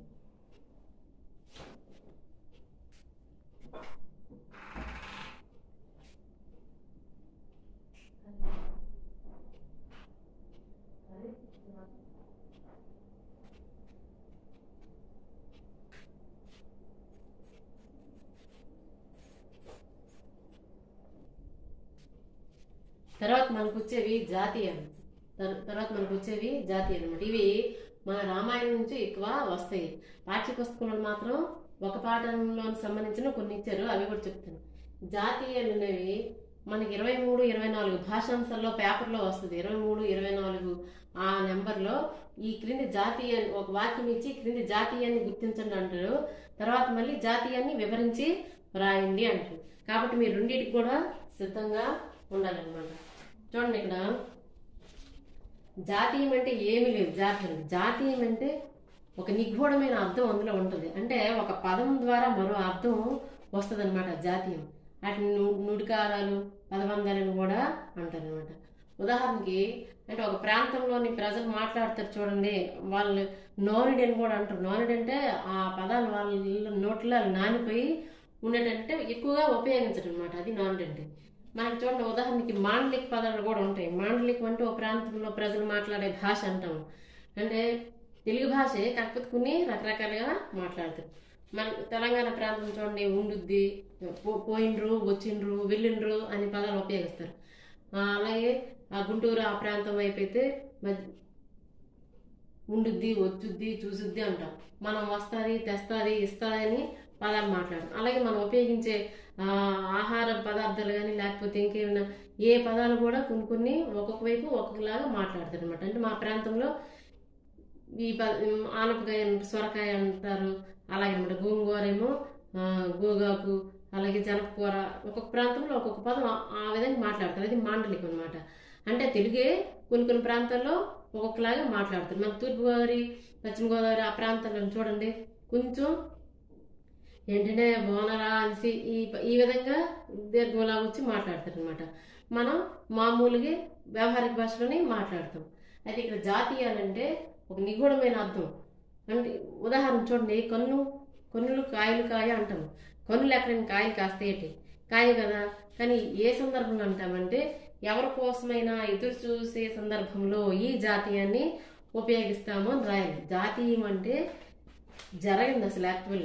తర్వాత మనకు వచ్చేవి జాతీయాలు తర్- తర్వాత మనకు వచ్చేవి జాతీయాలు అనమాట ఇవి మన రామాయణం నుంచి ఎక్కువ వస్తాయి పాఠ్య పుస్తకంలో మాత్రం ఒక పాఠంలో సంబంధించిన కొన్ని ఇచ్చారు అవి కూడా చెప్తాను జాతీయాలు అనేవి మనకి ఇరవై మూడు ఇరవై నాలుగు భాషాంశాల్లో పేపర్లో వస్తుంది ఇరవై మూడు ఇరవై నాలుగు ఆ నెంబర్లో ఈ క్రింది జాతీయ ఒక వాక్యం ఇచ్చి క్రింది జాతీయాన్ని గుర్తించండి అంటారు తర్వాత మళ్ళీ జాతీయాన్ని వివరించి రాయండి అంటారు కాబట్టి మీరు రెండింటికి కూడా సిద్ధంగా ఉండాలన్నమాట చూడండి ఇక్కడ జాతీయం అంటే ఏమీ లేదు జాతీయం జాతీయం అంటే ఒక నిగూఢమైన అర్థం అందులో ఉంటుంది అంటే ఒక పదం ద్వారా మరో అర్థం వస్తుంది అనమాట జాతీయం వాటిని ను- నుడికారాలు పదబంధాలను కూడా అంటారు అనమాట ఉదాహరణకి అంటే ఒక ప్రాంతంలోని ప్రజలు మాట్లాడతారు చూడండి వాళ్ళు నోనుడి అని కూడా అంటారు నోనుడి అంటే ఆ పదాలు వాళ్ళ నోట్లో నానిపోయి ఉండేటంటే ఎక్కువగా ఉపయోగించడం అనమాట అది నానుడి అంటే మనకి చూడండి ఉదాహరణకి మాండలిక పదాలు కూడా ఉంటాయి మాండలికం అంటే ఒక ప్రాంతంలో ప్రజలు మాట్లాడే భాష అంటాం అంటే తెలుగు భాషే కాకపోతే కొన్ని రకరకాలుగా మాట్లాడతారు మన తెలంగాణ ప్రాంతం చూడండి ఉండుద్ది పో- పోయిండ్రు వచ్చిండ్రు వెళ్ళిండ్రు అనే పదాలు ఉపయోగిస్తారు ఆ, అలాగే ఆ గుంటూరు ఆ ప్రాంతం వైపు అయితే మధ్య ఉండుద్ది వచ్చుద్ది చూసుద్ది అంటాం మనం వస్తుంది తెస్తుంది ఇస్తుంది అని పదాలు మాట్లాడతాం అలాగే మనం ఉపయోగించే ఆ, ఆహార పదార్థాలు కానీ లేకపోతే ఇంకేమైనా ఏ పదాలు కూడా కొన్ని కొన్ని ఒక్కొక్క వైపు ఒక్కొక్కలాగా మాట్లాడతారు అనమాట అంటే మా ప్రాంతంలో ఈ ప ఆనపకాయ సొరకాయ అంటారు అలాగే అనమాట గోంగూర ఏమో ఆ, గోగాకు అలాగే జనపకూర ఒక్కొక్క ప్రాంతంలో ఒక్కొక్క పదం ఆ- ఆ విధంగా మాట్లాడతారు అది మాండలికం అనమాట అంటే తెలుగే కొన్ని కొన్ని ప్రాంతాల్లో ఒక్కొక్కలాగా మాట్లాడతారు మన తూర్పుగోదావరి పశ్చిమ గోదావరి ఆ ప్రాంతాలను చూడండి కొంచెం ఏంటంటే బోనరా అనేసి ఈ ఈ విధంగా దీర్ఘంలాగా వచ్చి మాట్లాడతారు అనమాట మనం మామూలుగా వ్యవహారిక భాషలోనే మాట్లాడతాం అయితే ఇక్కడ జాతీయాలంటే ఒక నిగూఢమైన అర్థం అంటే ఉదాహరణ చూడండి కన్ను కన్నులు కాయలు కాయ అంటాం కన్నులు ఎక్కడైనా కాయలు కాస్తేటి కాయ కదా కానీ ఏ సందర్భంలో అంటామంటే ఎవరి కోసమైనా ఎదురు చూసే సందర్భంలో ఈ జాతీయాన్ని ఉపయోగిస్తాము అని రాయాలి జాతీయం అంటే జరగండి అసలు యాక్చువల్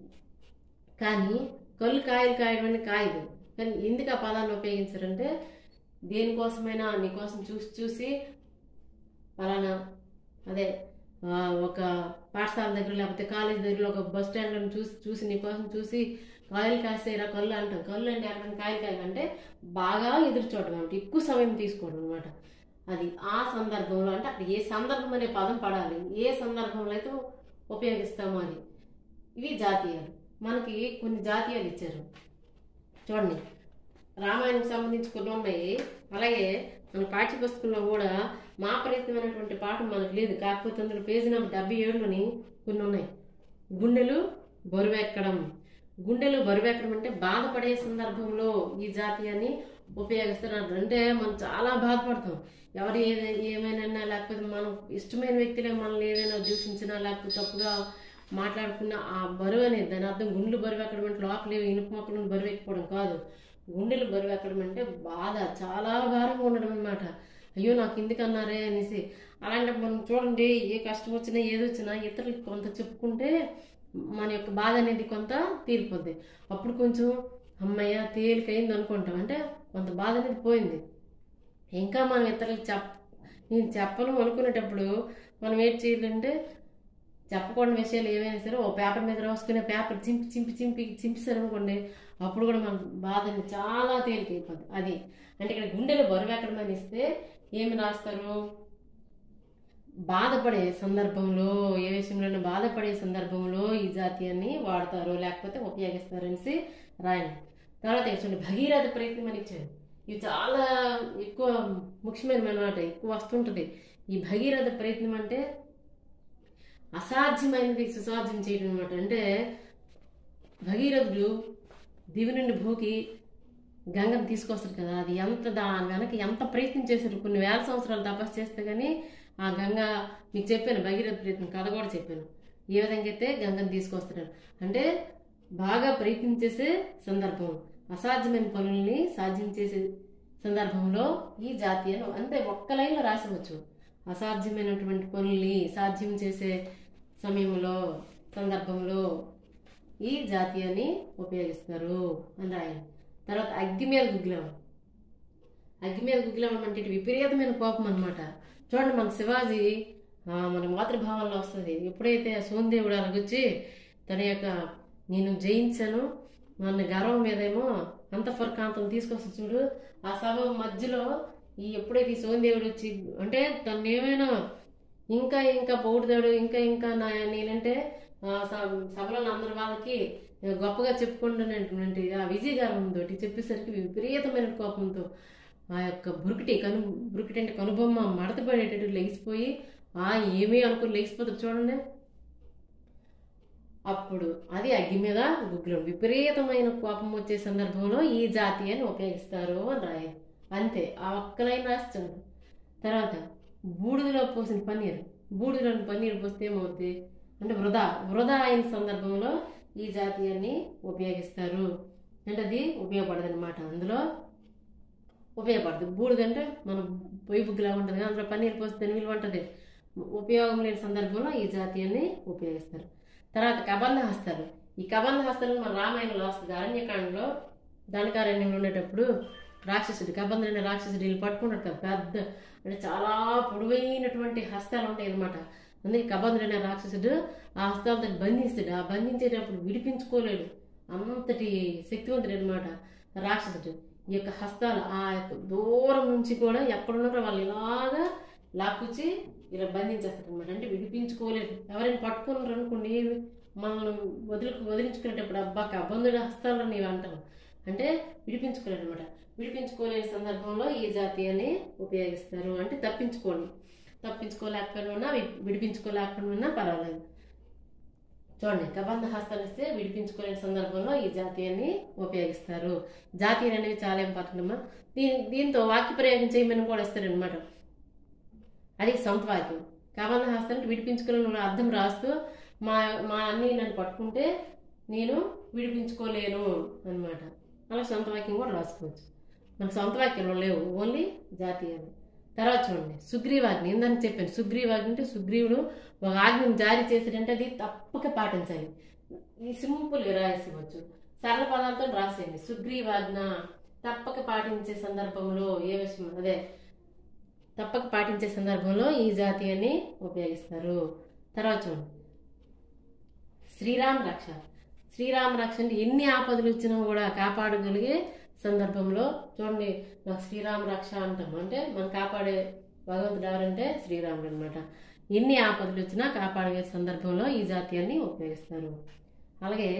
కానీ కళ్ళు కాయలు కాయడం అనేది కాయదు కానీ ఎందుకు ఆ పదాన్ని ఉపయోగించారంటే దేనికోసమైనా నీకోసం చూసి చూసి పలానా అదే ఆ, ఒక పాఠశాల దగ్గర లేకపోతే కాలేజ్ దగ్గర ఒక బస్ స్టాండ్లో చూసి చూసి నీకోసం చూసి కాయలు కాసేరా కళ్ళు అంటాం కళ్ళు అంటే అక్కడ కాయలు కాయలు అంటే బాగా ఎదురు చూడడం అనమాట ఎక్కువ సమయం తీసుకోవడం అనమాట అది ఆ సందర్భంలో అంటే అక్కడ ఏ సందర్భం అనే పదం పడాలి ఏ సందర్భంలో అయితే ఉపయోగిస్తామో అది ఇవి జాతీయాలు మనకి కొన్ని జాతీయాలు ఇచ్చారు చూడండి రామాయణం సంబంధించి కొన్ని ఉన్నాయి అలాగే మన పాఠ్య పుస్తకంలో కూడా మా ప్రయత్నమైనటువంటి పాఠం మనకు లేదు కాకపోతే అందులో పేజీ నెంబర్ డెబ్బై ఏడులోని కొన్ని ఉన్నాయి గుండెలు బరువెక్కడం గుండెలు బరువెక్కడం అంటే బాధపడే సందర్భంలో ఈ జాతీయాన్ని ఉపయోగిస్తున్నారు అంటే మనం చాలా బాధపడతాం ఎవరు ఏదైనా ఏమైనా లేకపోతే మనం ఇష్టమైన వ్యక్తులే మనల్ని ఏదైనా దూషించినా లేకపోతే తప్పుగా మాట్లాడుకున్న ఆ బరువు అనేది దాని అర్థం గుండెలు బరువు ఎక్కడం అంటే లోపల ఏవో ఇనుప మొక్కలను బరువు ఎక్కిపోవడం కాదు గుండెలు బరువు ఎక్కడం అంటే బాధ చాలా భారంగా ఉండడం అనమాట అయ్యో నాకు ఎందుకు అన్నారే అనేసి అలాంటప్పుడు మనం చూడండి ఏ కష్టం వచ్చినా ఏది వచ్చినా ఇతరులకు కొంత చెప్పుకుంటే మన యొక్క బాధ అనేది కొంత తీరిపోద్ది అప్పుడు కొంచెం అమ్మయ్య తేలికైంది అనుకుంటాం అంటే కొంత బాధ అనేది పోయింది ఇంకా మనం ఇతరులకు చెప్ నేను చెప్పను అనుకునేటప్పుడు మనం ఏం చేయాలంటే చెప్పకూడని విషయాలు ఏమైనా సరే ఓ పేపర్ మీద రాసుకునే పేపర్ చింపి చింపి చింపి చింపిస్తారు అనుకోండి అప్పుడు కూడా మన బాధ అనేది చాలా తేలికైపోద్ది అది అంటే ఇక్కడ గుండెలు బరువు ఎక్కడ అని ఇస్తే ఏమి రాస్తారు బాధపడే సందర్భంలో ఏ విషయంలోనూ బాధపడే సందర్భంలో ఈ జాతీయాన్ని వాడతారు లేకపోతే ఉపయోగిస్తారు అనేసి రాయండి తర్వాత చూడండి భగీరథ ప్రయత్నం అని ఇచ్చారు ఇవి చాలా ఎక్కువ ముఖ్యమైన మాట ఎక్కువ వస్తుంటుంది ఈ భగీరథ ప్రయత్నం అంటే అసాధ్యమైనది సుసాధ్యం చేయడం అనమాట అంటే భగీరథుడు దివి నుండి భూకి గంగను తీసుకొస్తాడు కదా అది ఎంత దాని వెనక ఎంత ప్రయత్నం చేశారు కొన్ని వేల సంవత్సరాలు తపస్సు చేస్తే కానీ ఆ గంగ మీకు చెప్పాను భగీరథ ప్రయత్నం కథ కూడా చెప్పాను ఏ విధంగా అయితే గంగను తీసుకొస్తాడు అంటే బాగా ప్రయత్నం చేసే సందర్భం అసాధ్యమైన పనుల్ని సాధ్యం చేసే సందర్భంలో ఈ జాతీయను అంతే ఒక్క లైన్లో రాసవచ్చు అసాధ్యమైనటువంటి పనుల్ని సాధ్యం చేసే సమయంలో సందర్భంలో ఈ జాతీయాన్ని ఉపయోగిస్తారు అని రాయాలి తర్వాత అగ్గి మీద గుగ్గిలం అగ్గి మీద గుగ్గిలం అంటే ఇటు విపరీతమైన కోపం అనమాట చూడండి మన శివాజీ ఆ, మన మాతృభావంలో వస్తుంది ఎప్పుడైతే సోందేవుడు అలాగొచ్చి తన యొక్క నేను జయించాను మన గర్వం మీదేమో అంతఃఫర్కాంతం తీసుకొస్తా చూడు ఆ సభ మధ్యలో ఈ ఎప్పుడైతే ఈ సోందేవుడు వచ్చి అంటే తను ఏమైనా ఇంకా ఇంకా పొగుడుతాడు ఇంకా ఇంకా నా నేనంటే ఆ స- సభలో అందరి వాళ్ళకి గొప్పగా చెప్పుకుంటున్నటువంటి ఆ విజయగర్వంతో చెప్పేసరికి విపరీతమైన కోపంతో ఆ యొక్క బురుకిటి కను బురుకిటి అంటే కనుబొమ్మ మడతపడేటట్టు లేచిపోయి ఆ ఏమీ అనుకుని లేచిపోతాడు చూడండి అప్పుడు అది అగ్గి మీద గుగ్గులం విపరీతమైన కోపం వచ్చే సందర్భంలో ఈ జాతీయాన్ని ఉపయోగిస్తారు అని రాయాలి అంతే ఆ ఒక్క లైన్ రాస్తాను తర్వాత బూడిదలో పోసిన పన్నీర్ బూడిదలో పన్నీర్ పోస్తే ఏమవుతుంది అంటే వృధా వృధా అయిన సందర్భంలో ఈ జాతీయాన్ని ఉపయోగిస్తారు అంటే అది ఉపయోగపడదు అనమాట అందులో ఉపయోగపడదు బూడిద అంటే మనం పొయ్యి బుగ్గులా ఉంటుంది కదా, అందులో పన్నీర్ పోస్తే విలువ ఉంటుంది ఉపయోగం లేని సందర్భంలో ఈ జాతీయాన్ని ఉపయోగిస్తారు తర్వాత కబంధ హస్తాలు ఈ కబంధ హస్తాలు మన రామాయణంలో వస్తుంది అరణ్యకాండలో దండకారణ్యంలో ఉండేటప్పుడు రాక్షసుడు కబంధ అనే రాక్షసుడు వీళ్ళు పట్టుకుంటాడు కదా పెద్ద అంటే చాలా పొడవైనటువంటి హస్తాలు ఉంటాయి అనమాట అందుకే కబంధుడు అనే రాక్షసుడు ఆ హస్తాలతో బంధిస్తాడు ఆ బంధించేటప్పుడు విడిపించుకోలేడు అంతటి శక్తివంతుడు అనమాట రాక్షసుడు ఈ యొక్క హస్తాలు ఆ యొక్క దూరం నుంచి కూడా ఎక్కడున్నారో వాళ్ళు ఇలాగా లాక్కుచ్చి ఇలా బంధించేస్తారు అనమాట అంటే విడిపించుకోలేరు ఎవరైనా పట్టుకున్నారు అనుకోండి మనల్ని వదిలి వదిలించుకునేటప్పుడు అబ్బా కబంధుడి హస్తాలు నీవు అంటాం అంటే విడిపించుకోలేరు అనమాట విడిపించుకోలేని సందర్భంలో ఈ జాతీయాన్ని ఉపయోగిస్తారు అంటే తప్పించుకోండి తప్పించుకోలేకపోయినా వి- విడిపించుకోలేకపోయినా పర్వాలేదు చూడండి కబంధ హస్తాలు ఇస్తే విడిపించుకోలేని సందర్భంలో ఈ జాతీయాన్ని ఉపయోగిస్తారు జాతీయాలు అనేవి చాలా ఇంపార్టెంట్ అమ్మా దీని దీంతో వాక్య ప్రయోగం చేయమని కూడా ఇస్తారనమాట అది సొంత వాక్యం కబంధ హస్తానికి విడిపించుకోలేని అర్థం రాస్తూ మా మా అన్ని నన్ను పట్టుకుంటే నేను విడిపించుకోలేను అన్నమాట అలా సొంత వాక్యం కూడా రాసుకోవచ్చు మనకు సొంత వాక్యంలో లేవు ఓన్లీ జాతీయాలు తర్వాత చూడండి సుగ్రీవాజ్ఞ ఇందని చెప్పాను సుగ్రీవాజ్ఞ అంటే సుగ్రీవుడు ఒక ఆజ్ఞను జారీ చేసాడంటే అది తప్పక పాటించాలి ఈ సింపుల్గా రాసేవచ్చు సరళ పదాలతో రాసేయండి సుగ్రీవాజ్ఞ తప్పక పాటించే సందర్భంలో ఏ విషయం అదే తప్పక పాటించే సందర్భంలో ఈ జాతీయాన్ని ఉపయోగిస్తారు తర్వాత చూడండి శ్రీరామ్ రక్ష శ్రీరామ రక్ష అంటే ఎన్ని ఆపదలు వచ్చినా కూడా కాపాడగలిగే సందర్భంలో చూడండి నాకు శ్రీరామ రక్ష అంటాం అంటే మనం కాపాడే భగవంతుడు ఎవరంటే శ్రీరాముడు అనమాట ఎన్ని ఆపదలు వచ్చినా కాపాడే సందర్భంలో ఈ జాతీయాన్ని ఉపయోగిస్తారు అలాగే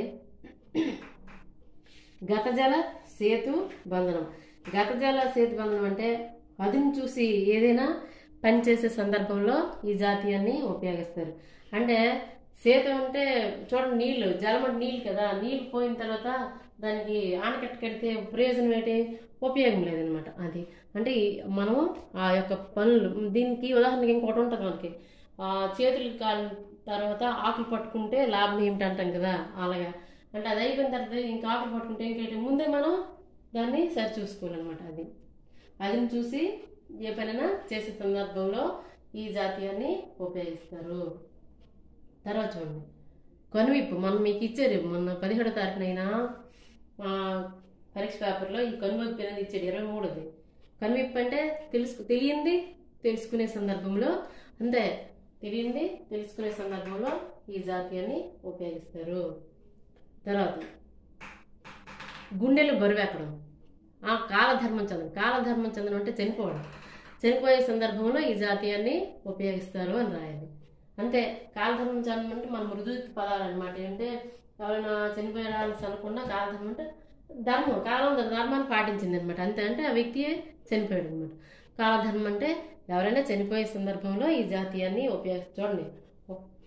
గతజల సేతు బంధనం గతజల సేతు బంధనం అంటే అదును చూసి ఏదైనా పని చేసే సందర్భంలో ఈ జాతీయాన్ని ఉపయోగిస్తారు అంటే సేతు అంటే చూడండి నీళ్లు జలం అంటే నీళ్ళు కదా నీళ్ళు పోయిన తర్వాత దానికి ఆనకట్ట కడితే ప్రయోజనం ఏంటి ఉపయోగం లేదనమాట అది అంటే ఈ మనం ఆ యొక్క పనులు దీనికి ఉదాహరణకి ఇంకోటి ఉంటుంది మనకి ఆ చేతులు కాలిన తర్వాత ఆకులు పట్టుకుంటే లాభం ఏమిటి అంటాం కదా అలాగా అంటే అది అయిపోయిన తర్వాత ఇంకా ఆకులు పట్టుకుంటే ఇంకేంటి ముందే మనం దాన్ని సరి చూసుకోవాలన్నమాట అది అదిని చూసి ఏ పనైనా చేసే సందర్భంలో ఈ జాతీయాన్ని ఉపయోగిస్తారు తర్వాత చూడండి కనువిప్పు మనం మీకు ఇచ్చారు మొన్న పదిహేడో తారీఖునైనా ఆ, పరీక్ష పేపర్లో ఈ కనువిప్పు అనేది ఇచ్చాడు ఇరవై మూడోది కనువిప్పు అంటే తెలుసు తెలియంది తెలుసుకునే సందర్భంలో అంతే తెలియంది తెలుసుకునే సందర్భంలో ఈ జాతీయాన్ని ఉపయోగిస్తారు తర్వాత గుండెలు బరువెక్కడం ఆ కాలధర్మం చందనం కాలధర్మం చందనం అంటే చనిపోవడం చనిపోయే సందర్భంలో ఈ జాతీయాన్ని ఉపయోగిస్తారు అని రాయాలి అంతే కాలధర్మం చందనం అంటే మన మృదు పదాలు అనమాట అంటే ఎవరైనా చనిపోయారని అనకుండా కాలధర్మం అంటే ధర్మం కాలం ధర్మాన్ని పాటించింది అనమాట అంతే అంటే ఆ వ్యక్తియే చనిపోయాడు అనమాట కాలధర్మం అంటే ఎవరైనా చనిపోయే సందర్భంలో ఈ జాతీయాన్ని ఉపయోగి చూడండి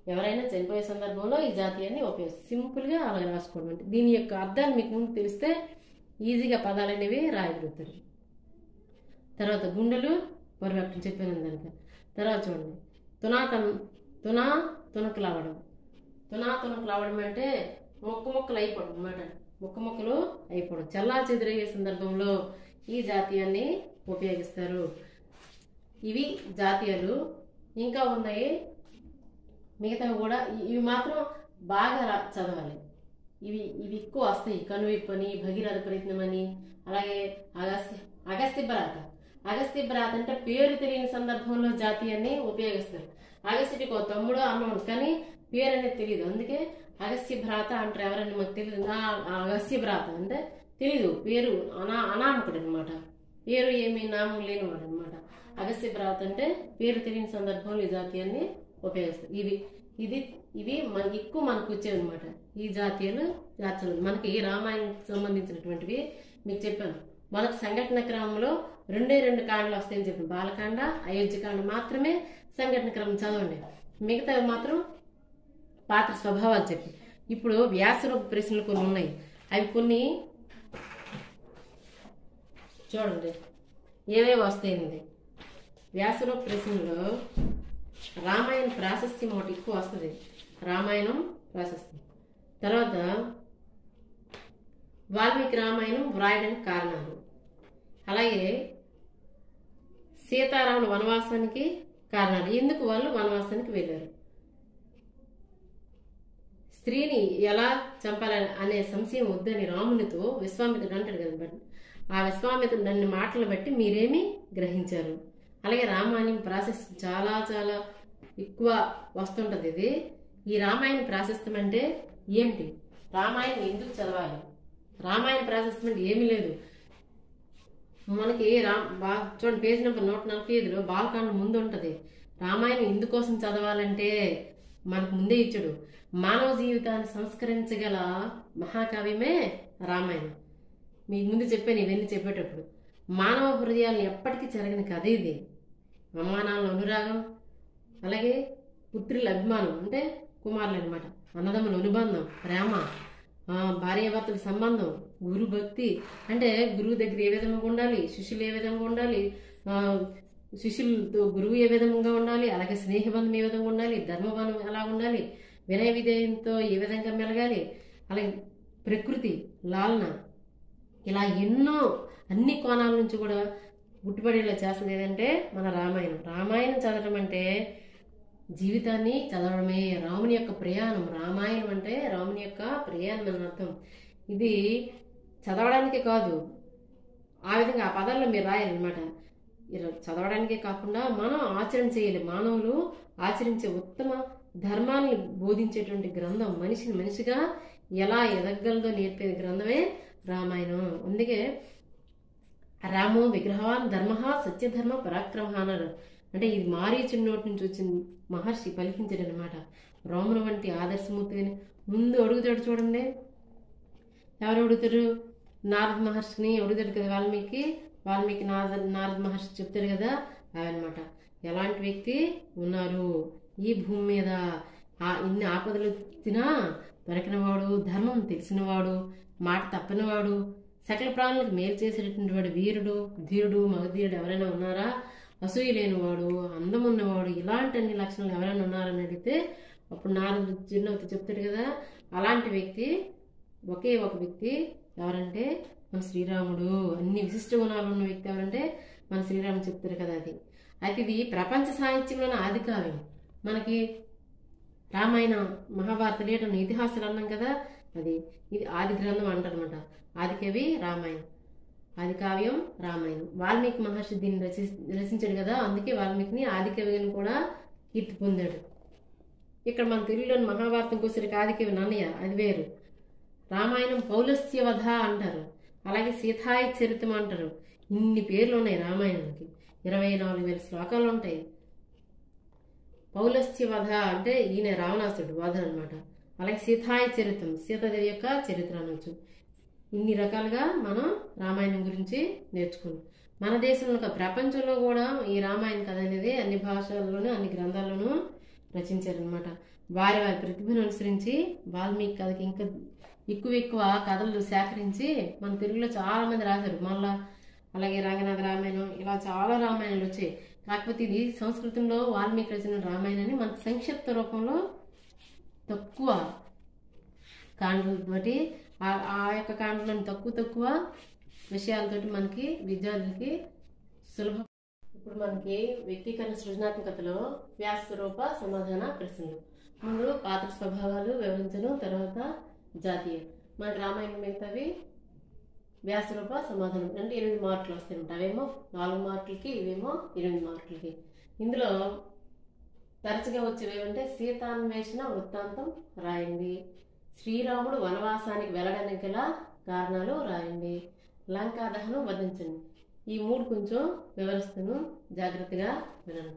ఎవరైనా చనిపోయే సందర్భంలో ఈ జాతీయాన్ని ఉపయోగిస్తారు సింపుల్గా అలా రాసుకోవడం అంటే దీని యొక్క అర్థాన్ని మీకు ముందు తెలిస్తే ఈజీగా పదాలు అనేవి రాయగలుగుతారు తర్వాత గుండెలు పరివ్యాప్తం చెప్పాను దానికి తర్వాత చూడండి తునా తన తునా తునకలవడం తునా తునకలవడం అంటే మొక్క మొక్కలు అయిపోవడం అనమాట మొక్క మొక్కలు అయిపోవడం చల్లా చెదిరయ్యే సందర్భంలో ఈ జాతీయాన్ని ఉపయోగిస్తారు ఇవి జాతీయాలు ఇంకా ఉన్నాయి మిగతావి కూడా ఇ- ఇవి మాత్రం బాగా రా- చదవాలి ఇవి ఇవి ఎక్కువ వస్తాయి కనువిప్పు అని భగీరథ ప్రయత్నం అని అలాగే అగస్త్య అగస్త్య భ్రాత అగస్త్య భ్రాత అంటే పేరు తెలియని సందర్భంలో జాతీయాన్ని ఉపయోగిస్తారు అగస్త్యుడికి ఒక తమ్ముడు అన్నవాడు కానీ పేరు అనేది తెలియదు అందుకే అగస్త్య భ్రాత అంటారు ఎవరైనా మాకు తెలియదు నా అగస్త్య భ్రాత అంటే తెలీదు పేరు అనా అనామకుడు అనమాట పేరు ఏమి నామం లేనివాడు అనమాట అగస్త్య భ్రాత అంటే పేరు తెలియని సందర్భంలో ఈ జాతీయాన్ని ఉపయోగిస్తారు ఇవి ఇది ఇవి మన ఎక్కువ మనకు వచ్చేవి అనమాట ఈ జాతీయాలు జాతీయాలు మనకి రామాయణానికి సంబంధించినటువంటివి మీకు చెప్పాను మనకు సంఘటన క్రమంలో రెండే రెండు కాండలు వస్తాయని చెప్పాను బాలకాండ అయోధ్యకాండ మాత్రమే సంఘటన క్రమం చదవండి మిగతావి మాత్రం పాత్ర స్వభావాలు చెప్పి ఇప్పుడు వ్యాసరూప ప్రశ్నలు కొన్ని ఉన్నాయి అవి కొన్ని చూడండి ఏవేవి వస్తాయండి వ్యాసరూప ప్రశ్నలో రామాయణ ప్రాశస్త్యం ఒకటి ఎక్కువ వస్తుంది రామాయణం ప్రాశస్త్యం తర్వాత వాల్మీకి రామాయణం వ్రాయడానికి కారణాలు అలాగే సీతారాముల వనవాసానికి కారణాలు ఎందుకు వాళ్ళు వనవాసానికి వెళ్ళారు స్త్రీని ఎలా చంపాలని అనే సంశయం వద్దని రామునితో విశ్వామిత్రుడు అంటాడు కదా బట్ ఆ విశ్వామిత్రుడు నన్ను మాటలు బట్టి మీరేమి గ్రహించారు అలాగే రామాయణం ప్రాసెస్ చాలా చాలా ఎక్కువ వస్తుంటది ఇది ఈ రామాయణ ప్రాశస్తం అంటే ఏమిటి రామాయణం ఎందుకు చదవాలి రామాయణ ప్రాశస్తం అంటే ఏమీ లేదు మనకి రా బా చూడండి పేజ్ నెంబర్ నూట నలభై ఐదులో బాలకాండ ముందు ఉంటుంది రామాయణం ఎందుకోసం చదవాలంటే మనకు ముందే ఇచ్చాడు మానవ జీవితాన్ని సంస్కరించగల మహాకావ్యమే రామాయణం మీకు ముందు చెప్పాను ఇవన్నీ చెప్పేటప్పుడు మానవ హృదయాలను ఎప్పటికీ చెరగని కథ ఇది అమ్మానాన్న అనురాగం అలాగే పుత్రుల అభిమానం అంటే కుమారులు అనమాట అన్నదమ్ముల అనుబంధం ప్రేమ ఆ, భార్యాభర్తల సంబంధం గురు భక్తి అంటే గురువు దగ్గర ఏ విధంగా ఉండాలి శిష్యులు ఏ విధంగా ఉండాలి ఆ, శిష్యులతో గురువు ఏ విధంగా ఉండాలి అలాగే స్నేహబంధం ఏ విధంగా ఉండాలి ధర్మబంధం ఎలా ఉండాలి వినయ విధేయంతో ఏ విధంగా మెలగాలి అలాగే ప్రకృతి లాలన ఇలా ఎన్నో అన్ని కోణాల నుంచి కూడా గుట్టుపడేలా చేస్తుంది ఏదంటే మన రామాయణం రామాయణం చదవడం అంటే జీవితాన్ని చదవడమే రాముని యొక్క ప్రయాణం రామాయణం అంటే రాముని యొక్క ప్రయాణం అని అర్థం ఇది చదవడానికే కాదు ఆ విధంగా ఆ పదాల్లో మీరు రాయాలన్నమాట ఇలా చదవడానికే కాకుండా మనం ఆచరణ చేయాలి మానవులు ఆచరించే ఉత్తమ ధర్మాన్ని బోధించేటువంటి గ్రంథం మనిషిని మనిషిగా ఎలా ఎదగలదో నేర్పేది గ్రంథమే రామాయణం అందుకే రామో విగ్రహవాన్ ధర్మ సత్యధర్మ పరాక్రమ అన్నారు అంటే ఇది మారీచుడి నోటి నుంచి వచ్చిన మహర్షి పలికించాడు అనమాట రాముని వంటి ఆదర్శమూర్తిని ముందు అడుగుతాడు చూడండి ఎవరు అడుగుతారు నారద మహర్షిని అడుగుతాడు కదా వాల్మీకి వాల్మీకి నారద నారద మహర్షి చెప్తారు కదా అవన్నమాట ఎలాంటి వ్యక్తి ఉన్నారు ఈ భూమి మీద ఆ ఇన్ని ఆపదలు వచ్చినా దొరికినవాడు ధర్మం తెలిసినవాడు మాట తప్పనివాడు సకల ప్రాణులకు మేలు చేసేటటువంటి వాడు వీరుడు ధీరుడు మగధీరుడు ఎవరైనా ఉన్నారా అసూయ లేనివాడు అందం ఉన్నవాడు ఇలాంటి అన్ని లక్షణాలు ఎవరైనా ఉన్నారని అడిగితే అప్పుడు నారదు చిన్నవతి చెప్తాడు కదా అలాంటి వ్యక్తి ఒకే ఒక వ్యక్తి ఎవరంటే మన శ్రీరాముడు అన్ని విశిష్ట గుణాలు ఉన్న వ్యక్తి ఎవరంటే మన శ్రీరాముడు చెప్తారు కదా అది అయితే ఇది ప్రపంచ సాహిత్యంలోని ఆది కావ్యం మనకి రామాయణం మహాభారత లేటం ఇతిహాసాలు అన్నాం కదా అది ఇది ఆది గ్రంథం అంటారనమాట ఆది కవి రామాయణం ఆది కావ్యం రామాయణం వాల్మీకి మహర్షి దీన్ని రచి రచించాడు కదా అందుకే వాల్మీకిని ఆది కవిని కూడా కీర్తి పొందాడు ఇక్కడ మన తెలుగులోని మహాభారతం కోసరికి ఆది కవి నన్నయ్య అది వేరు రామాయణం పౌలస్య వధ అంటారు అలాగే సీతాయ చరితం అంటారు ఇన్ని పేర్లు ఉన్నాయి రామాయణానికి ఇరవై నాలుగు వేల శ్లోకాలు ఉంటాయి పౌలస్య వధ అంటే ఈయన రావణాసుడు వధ అన్నమాట అలాగే సీతాయ చరితం సీతాదేవి యొక్క చరిత్ర అనొచ్చు ఇన్ని రకాలుగా మనం రామాయణం గురించి నేర్చుకున్నాం మన దేశంలో కాదు, ప్రపంచంలో కూడా ఈ రామాయణ కథ అనేది అన్ని భాషల్లోనూ అన్ని గ్రంథాల్లోనూ రచించారనమాట వారి వారి ప్రతిభను అనుసరించి వాల్మీకి కథకి ఇంకా ఎక్కువ ఎక్కువ కథలు సేకరించి మన తెలుగులో చాలా మంది రాశారు మళ్ళా అలాగే రంగనాథ రామాయణం ఇలా చాలా రామాయణాలు వచ్చాయి కాకపోతే ఇది సంస్కృతంలో వాల్మీకి రచన రామాయణాన్ని మనకు సంక్షిప్త రూపంలో తక్కువ కాండలతోటి ఆ- ఆ యొక్క కాండలను తక్కువ తక్కువ విషయాలతోటి మనకి విద్యార్థులకి సులభ ఇప్పుడు మనకి వ్యక్తీకరణ సృజనాత్మకతలో వ్యాస రూప సమాధాన ప్రశ్నలు ముందు పాత్ర స్వభావాలు వివరించడం తర్వాత జాతీయ మనకి రామాయణం మిగతావి వ్యాస రూప సమాధానం అంటే ఎనిమిది మార్కులు వస్తాయి అన్నమాట అవేమో నాలుగు మార్కులకి ఇవేమో ఎనిమిది మార్కులకి ఇందులో తరచుగా వచ్చేవి ఏమంటే సీతాన్వేషణ వృత్తాంతం రాయండి శ్రీరాముడు వనవాసానికి వెళ్ళడానికి గల కారణాలు రాయండి లంకా దహనం వధించండి ఈ మూడు కొంచెం వివరిస్తాను జాగ్రత్తగా వినండి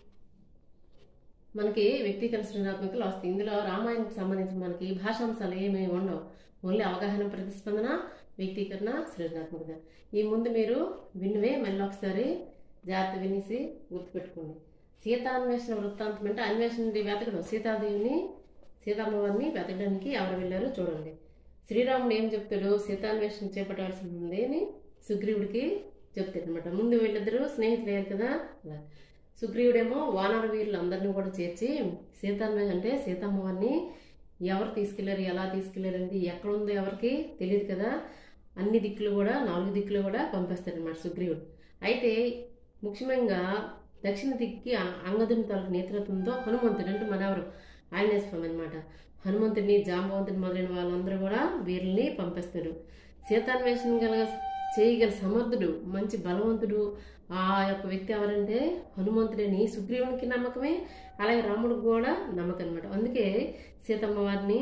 మనకి వ్యక్తీకరణ సృజనాత్మకలు వస్తాయి ఇందులో రామాయణానికి సంబంధించి మనకి భాషాంశాలు ఏమీ ఉండవు ఓన్లీ అవగాహన ప్రతిస్పందన వ్యక్తీకరణ సృజనాత్మకత ఈ ముందు మీరు విన్నవే మళ్ళీ ఒకసారి జాగ్రత్త వినేసి గుర్తుపెట్టుకోండి సీతాన్వేషణ వృత్తాంతం అంటే అన్వేషణ వెతకడం సీతాదేవిని సీతమ్మవారిని వెతకడానికి ఎవరు వెళ్ళారో చూడండి శ్రీరాముడు ఏం చెప్తాడు సీతాన్వేషణ చేపట్టాల్సి ఉంది అని సుగ్రీవుడికి చెప్తాడు అనమాట ముందు వీళ్ళిద్దరూ స్నేహితులయ్యారు కదా అలా సుగ్రీవుడేమో వానర వీరులు అందరినీ కూడా చేర్చి సీతాన్వేషణ అంటే సీతమ్మవారిని ఎవరు తీసుకెళ్లారు ఎలా తీసుకెళ్లారు అనేది ఎక్కడ ఉందో ఎవరికి తెలియదు కదా అన్ని దిక్కులు కూడా నాలుగు దిక్కులు కూడా పంపిస్తాడు అనమాట సుగ్రీవుడు అయితే ముఖ్యంగా దక్షిణ దిక్కి ఆ- అంగదుని తాలూకు నేతృత్వంతో హనుమంతుడు అంటే మనవరు ఆంజనేయ స్వామి అనమాట హనుమంతుడిని జాంబవంతుని మొదలైన వాళ్ళందరూ కూడా వీరుల్ని పంపిస్తారు సీతాన్వేషణ గల చేయగల సమర్థుడు మంచి బలవంతుడు ఆ యొక్క వ్యక్తి ఎవరంటే హనుమంతుడని సుగ్రీవునికి నమ్మకమే అలాగే రాముడికి కూడా నమ్మకం అనమాట అందుకే సీతమ్మ వారిని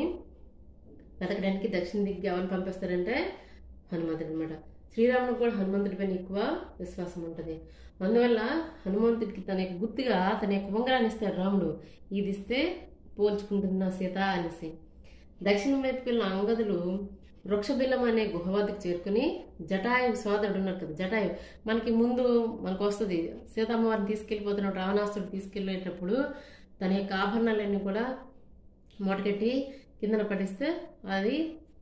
వెతకడానికి దక్షిణ దిగ్గు ఎవరిని పంపిస్తారంటే హనుమంతుడు అనమాట శ్రీరాముడికి కూడా హనుమంతుడి పైన ఎక్కువ విశ్వాసం ఉంటుంది అందువల్ల హనుమంతుడికి తన యొక్క గుర్తుగా తన యొక్క ఉంగరాన్ని ఇస్తాడు రాముడు ఇది ఇస్తే పోల్చుకుంటున్న సీత అనేసి దక్షిణం వైపుకి వెళ్ళిన అంగదులు వృక్షబిల్లం అనే గుహ వద్దకు చేరుకుని జటాయు సోదరుడు ఉన్నారు కదా జటాయు మనకి ముందు మనకు వస్తుంది సీతమ్మవారిని తీసుకెళ్ళిపోతున్నప్పుడు రావణాసుడు తీసుకెళ్ళేటప్పుడు తన యొక్క ఆభరణాలన్నీ కూడా మూటకెట్టి కిందన పడిస్తే అది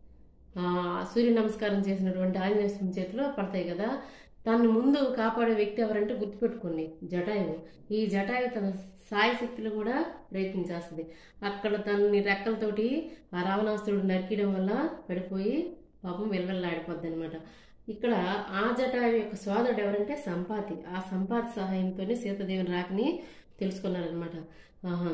ఆ, సూర్య నమస్కారం చేసినటువంటి ఆంజనేయ స్వామి చేతిలో పడతాయి కదా తను ముందు కాపాడే వ్యక్తి ఎవరంటే గుర్తుపెట్టుకోండి జటాయువు ఈ జటాయు తన సాయి శక్తులు కూడా ప్రయత్నం చేస్తుంది అక్కడ తనని రెక్కలతోటి ఆ రావణాసురుడు నరికియడం వల్ల పడిపోయి పాపం వెల్వెల్లాడిపోద్ది అనమాట ఇక్కడ ఆ జటాయు యొక్క సోదరుడు ఎవరంటే సంపాతి ఆ సంపాతి సహాయంతోనే సీతాదేవిని రాకని తెలుసుకున్నారనమాట ఆహా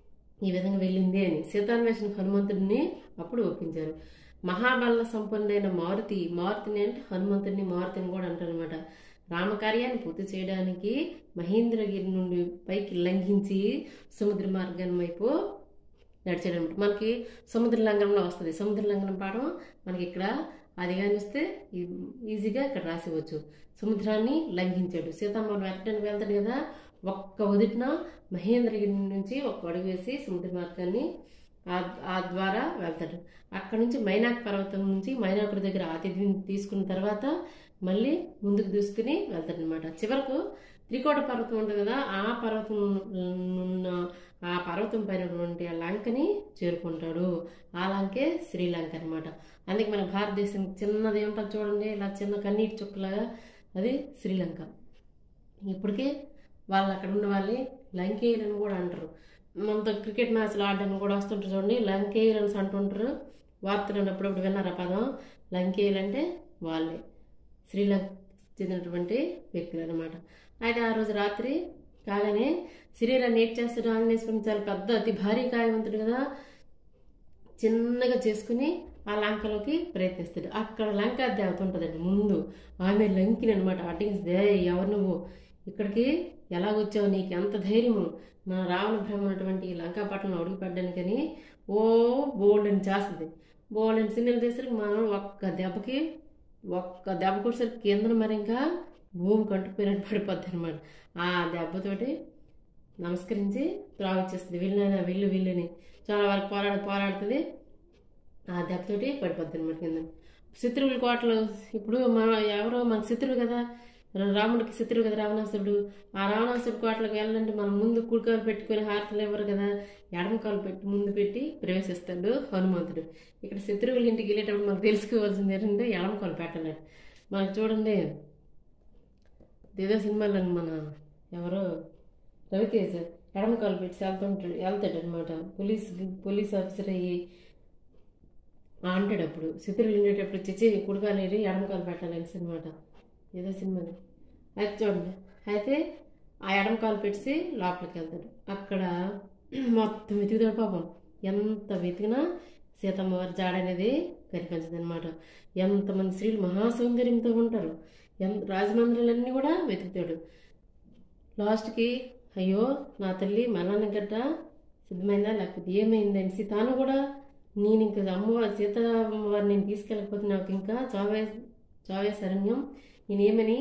ఈ విధంగా వెళ్ళింది అని సీతాన్వేషణ హనుమంతుడిని అప్పుడు ఒప్పించారు మహాబల సంపన్నుడైన మారుతి మారుతిని అంటే హనుమంతుడిని మారుతిని కూడా అంటారనమాట రామకార్యాన్ని పూర్తి చేయడానికి మహేంద్రగిరి నుండి పైకి లంఘించి సముద్ర మార్గం వైపు నడిచాడనమాట మనకి సముద్ర లంఘనంలో వస్తుంది సముద్ర లంఘనం పాఠం మనకి ఇక్కడ అది కానీ వస్తే ఈ- ఈజీగా ఇక్కడ రాసివచ్చు సముద్రాన్ని లంఘించాడు సీతామ్మను వెతడానికి వెళ్తాడు కదా ఒక్క ఉదిటిన మహేంద్రగిరి నుంచి ఒక్క అడుగు వేసి సముద్ర మార్గాన్ని ఆ- ఆ ద్వారా వెళ్తాడు అక్కడ నుంచి మైనాక్ పర్వతం నుంచి మైనాకుడి దగ్గర ఆతిథ్యం తీసుకున్న తర్వాత మళ్ళీ ముందుకు దూసుకుని వెళ్తాడనమాట చివరకు త్రికోట పర్వతం ఉంటుంది కదా ఆ పర్వతం ఉన్న ఆ పర్వతం పైన ఉన్నటువంటి ఆ లంకని చేరుకుంటాడు ఆ లంకే శ్రీలంక అనమాట అందుకే మన భారతదేశం చిన్నది ఏమిటో చూడండి ఇలా చిన్న కన్నీటి చుక్కలాగా అది శ్రీలంక ఇప్పటికే వాళ్ళు అక్కడ ఉన్న వాళ్ళని లంకేయులని కూడా అంటారు మనతో క్రికెట్ మ్యాచ్లు ఆడడానికి కూడా వస్తుంటారు చూడండి లంకేయులన్స్ అంటుంటారు వార్తలు అప్పుడప్పుడు విన్నారా పదం లంకేయులు అంటే వాళ్ళే శ్రీలంక చెందినటువంటి వ్యక్తులు అనమాట అయితే ఆ రోజు రాత్రి కాగానే శరీరాన్ని ఏడ్ చేస్తాడు ఆంజనేయ స్వామి చాలా పెద్ద అతి భారీ కాయవంతుడు కదా చిన్నగా చేసుకుని ఆ లంకలోకి ప్రయత్నిస్తాడు అక్కడ లంకా దేవత ఉంటుందండి ముందు ఆమె లంకిని అనమాట అడ్డగిస్తే ఎవరు నువ్వు ఇక్కడికి ఎలా వచ్చావు నీకు ఎంత ధైర్యము మన రావణ బ్రహ్మ ఉన్నటువంటి ఈ లంకాపట్నంలో అడుగుపడ్డానికని ఓ బోల్డ్ అని చేస్తుంది బోల్డ్ అని సిన్నెలు చేసరికి మనం ఒక్క దెబ్బకి ఒక్క దెబ్బ కొట్టేసరికి కింద మరి ఇంకా భూమి కంటుకుపోయినట్టు పడిపోద్ది అనమాట ఆ దెబ్బతోటి నమస్కరించి త్రావిచ్చేస్తుంది వెళ్ళినా వెళ్ళు వెళ్ళని చాలా వరకు పోరాడి పోరాడుతుంది ఆ దెబ్బతోటి పడిపోద్ది అనమాట కింద శత్రువుల కోటలు ఇప్పుడు మన ఎవరో మన శత్రువు కదా రాముడికి శత్రువు కదా రావణాసురుడు ఆ రావణాసురుడు కోటలకు వెళ్ళాలంటే మనం ముందు కుడికాలు పెట్టుకొని హారతలు ఇవ్వరు కదా ఎడమ కాలు పెట్టి ముందు పెట్టి ప్రవేశిస్తాడు హనుమంతుడు ఇక్కడ శత్రువుల ఇంటికి వెళ్ళేటప్పుడు మనకు తెలుసుకోవాల్సింది ఏంటంటే ఎడమ కాలు పెట్టాలి మనకు చూడండి ఏదో సినిమాలో మన ఎవరో రవితేజ ఎడమ కాలు పెట్టి వెళ్తుంటాడు వెళ్తాడు అనమాట పోలీస్ పోలీస్ ఆఫీసర్ అయ్యి ఆ అంటాడు అప్పుడు శత్రువులు ఉండేటప్పుడు చిచ్చి కుడికాలు ఏరి ఎడమ కాలు పెట్టాలి అనేసి అనమాట ఏదో సినిమాని అయితే చూడండి అయితే ఆ ఎడమ కాలు పెట్టి లోపలికి వెళ్తాడు అక్కడ మొత్తం వెతుకుతాడు పాపం ఎంత వెతికినా సీతమ్మ వారి జాడ అనేది కనిపించదు అనమాట ఎంతమంది స్త్రీలు మహాసౌందర్యంతో ఉంటారు ఎంత రాజమండ్రులన్నీ కూడా వెతుకుతాడు లాస్ట్కి అయ్యో నా తల్లి మరణం గడ్డ సిద్ధమైందా లేకపోతే ఏమైంది అనేసి తాను కూడా నేను ఇంకా అమ్మవారి సీత అమ్మవారిని నేను తీసుకెళ్ళకపోతే నాకు ఇంకా చావే చావే శరణ్యం నేనేమని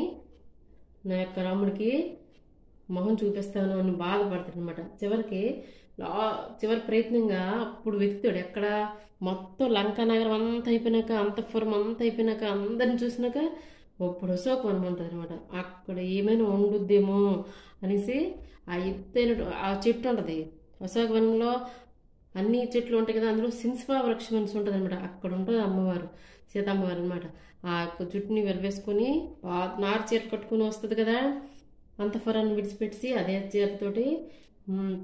నా యొక్క రాముడికి మొహం చూపిస్తాను అని బాధపడతాడు అనమాట చివరికి లా- చివరి ప్రయత్నంగా అప్పుడు వెతుకుతాడు ఎక్కడ మొత్తం లంకా నగరం అంతా అయిపోయినాక అంతఃపురం అంతా అయిపోయినాక అందరిని చూసినాక అప్పుడు అశోకవనం ఉంటుంది అనమాట అక్కడ ఏమైనా వండుద్దేమో అనేసి ఆ ఎత్తైన ఆ చెట్టు ఉంటుంది అశోకవనంలో అన్ని చెట్లు ఉంటాయి కదా అందులో సిన్స్పా వృక్షం అనేసి ఉంటుంది అనమాట అక్కడ ఉంటుంది అమ్మవారు సీతమ్మవారు అనమాట ఆ యొక్క జుట్టుని వెలివేసుకొని ఆ నారు చీర కట్టుకొని వస్తుంది కదా అంతఃపురాన్ని విడిచిపెట్టి అదే చీరతోటి ఉమ్,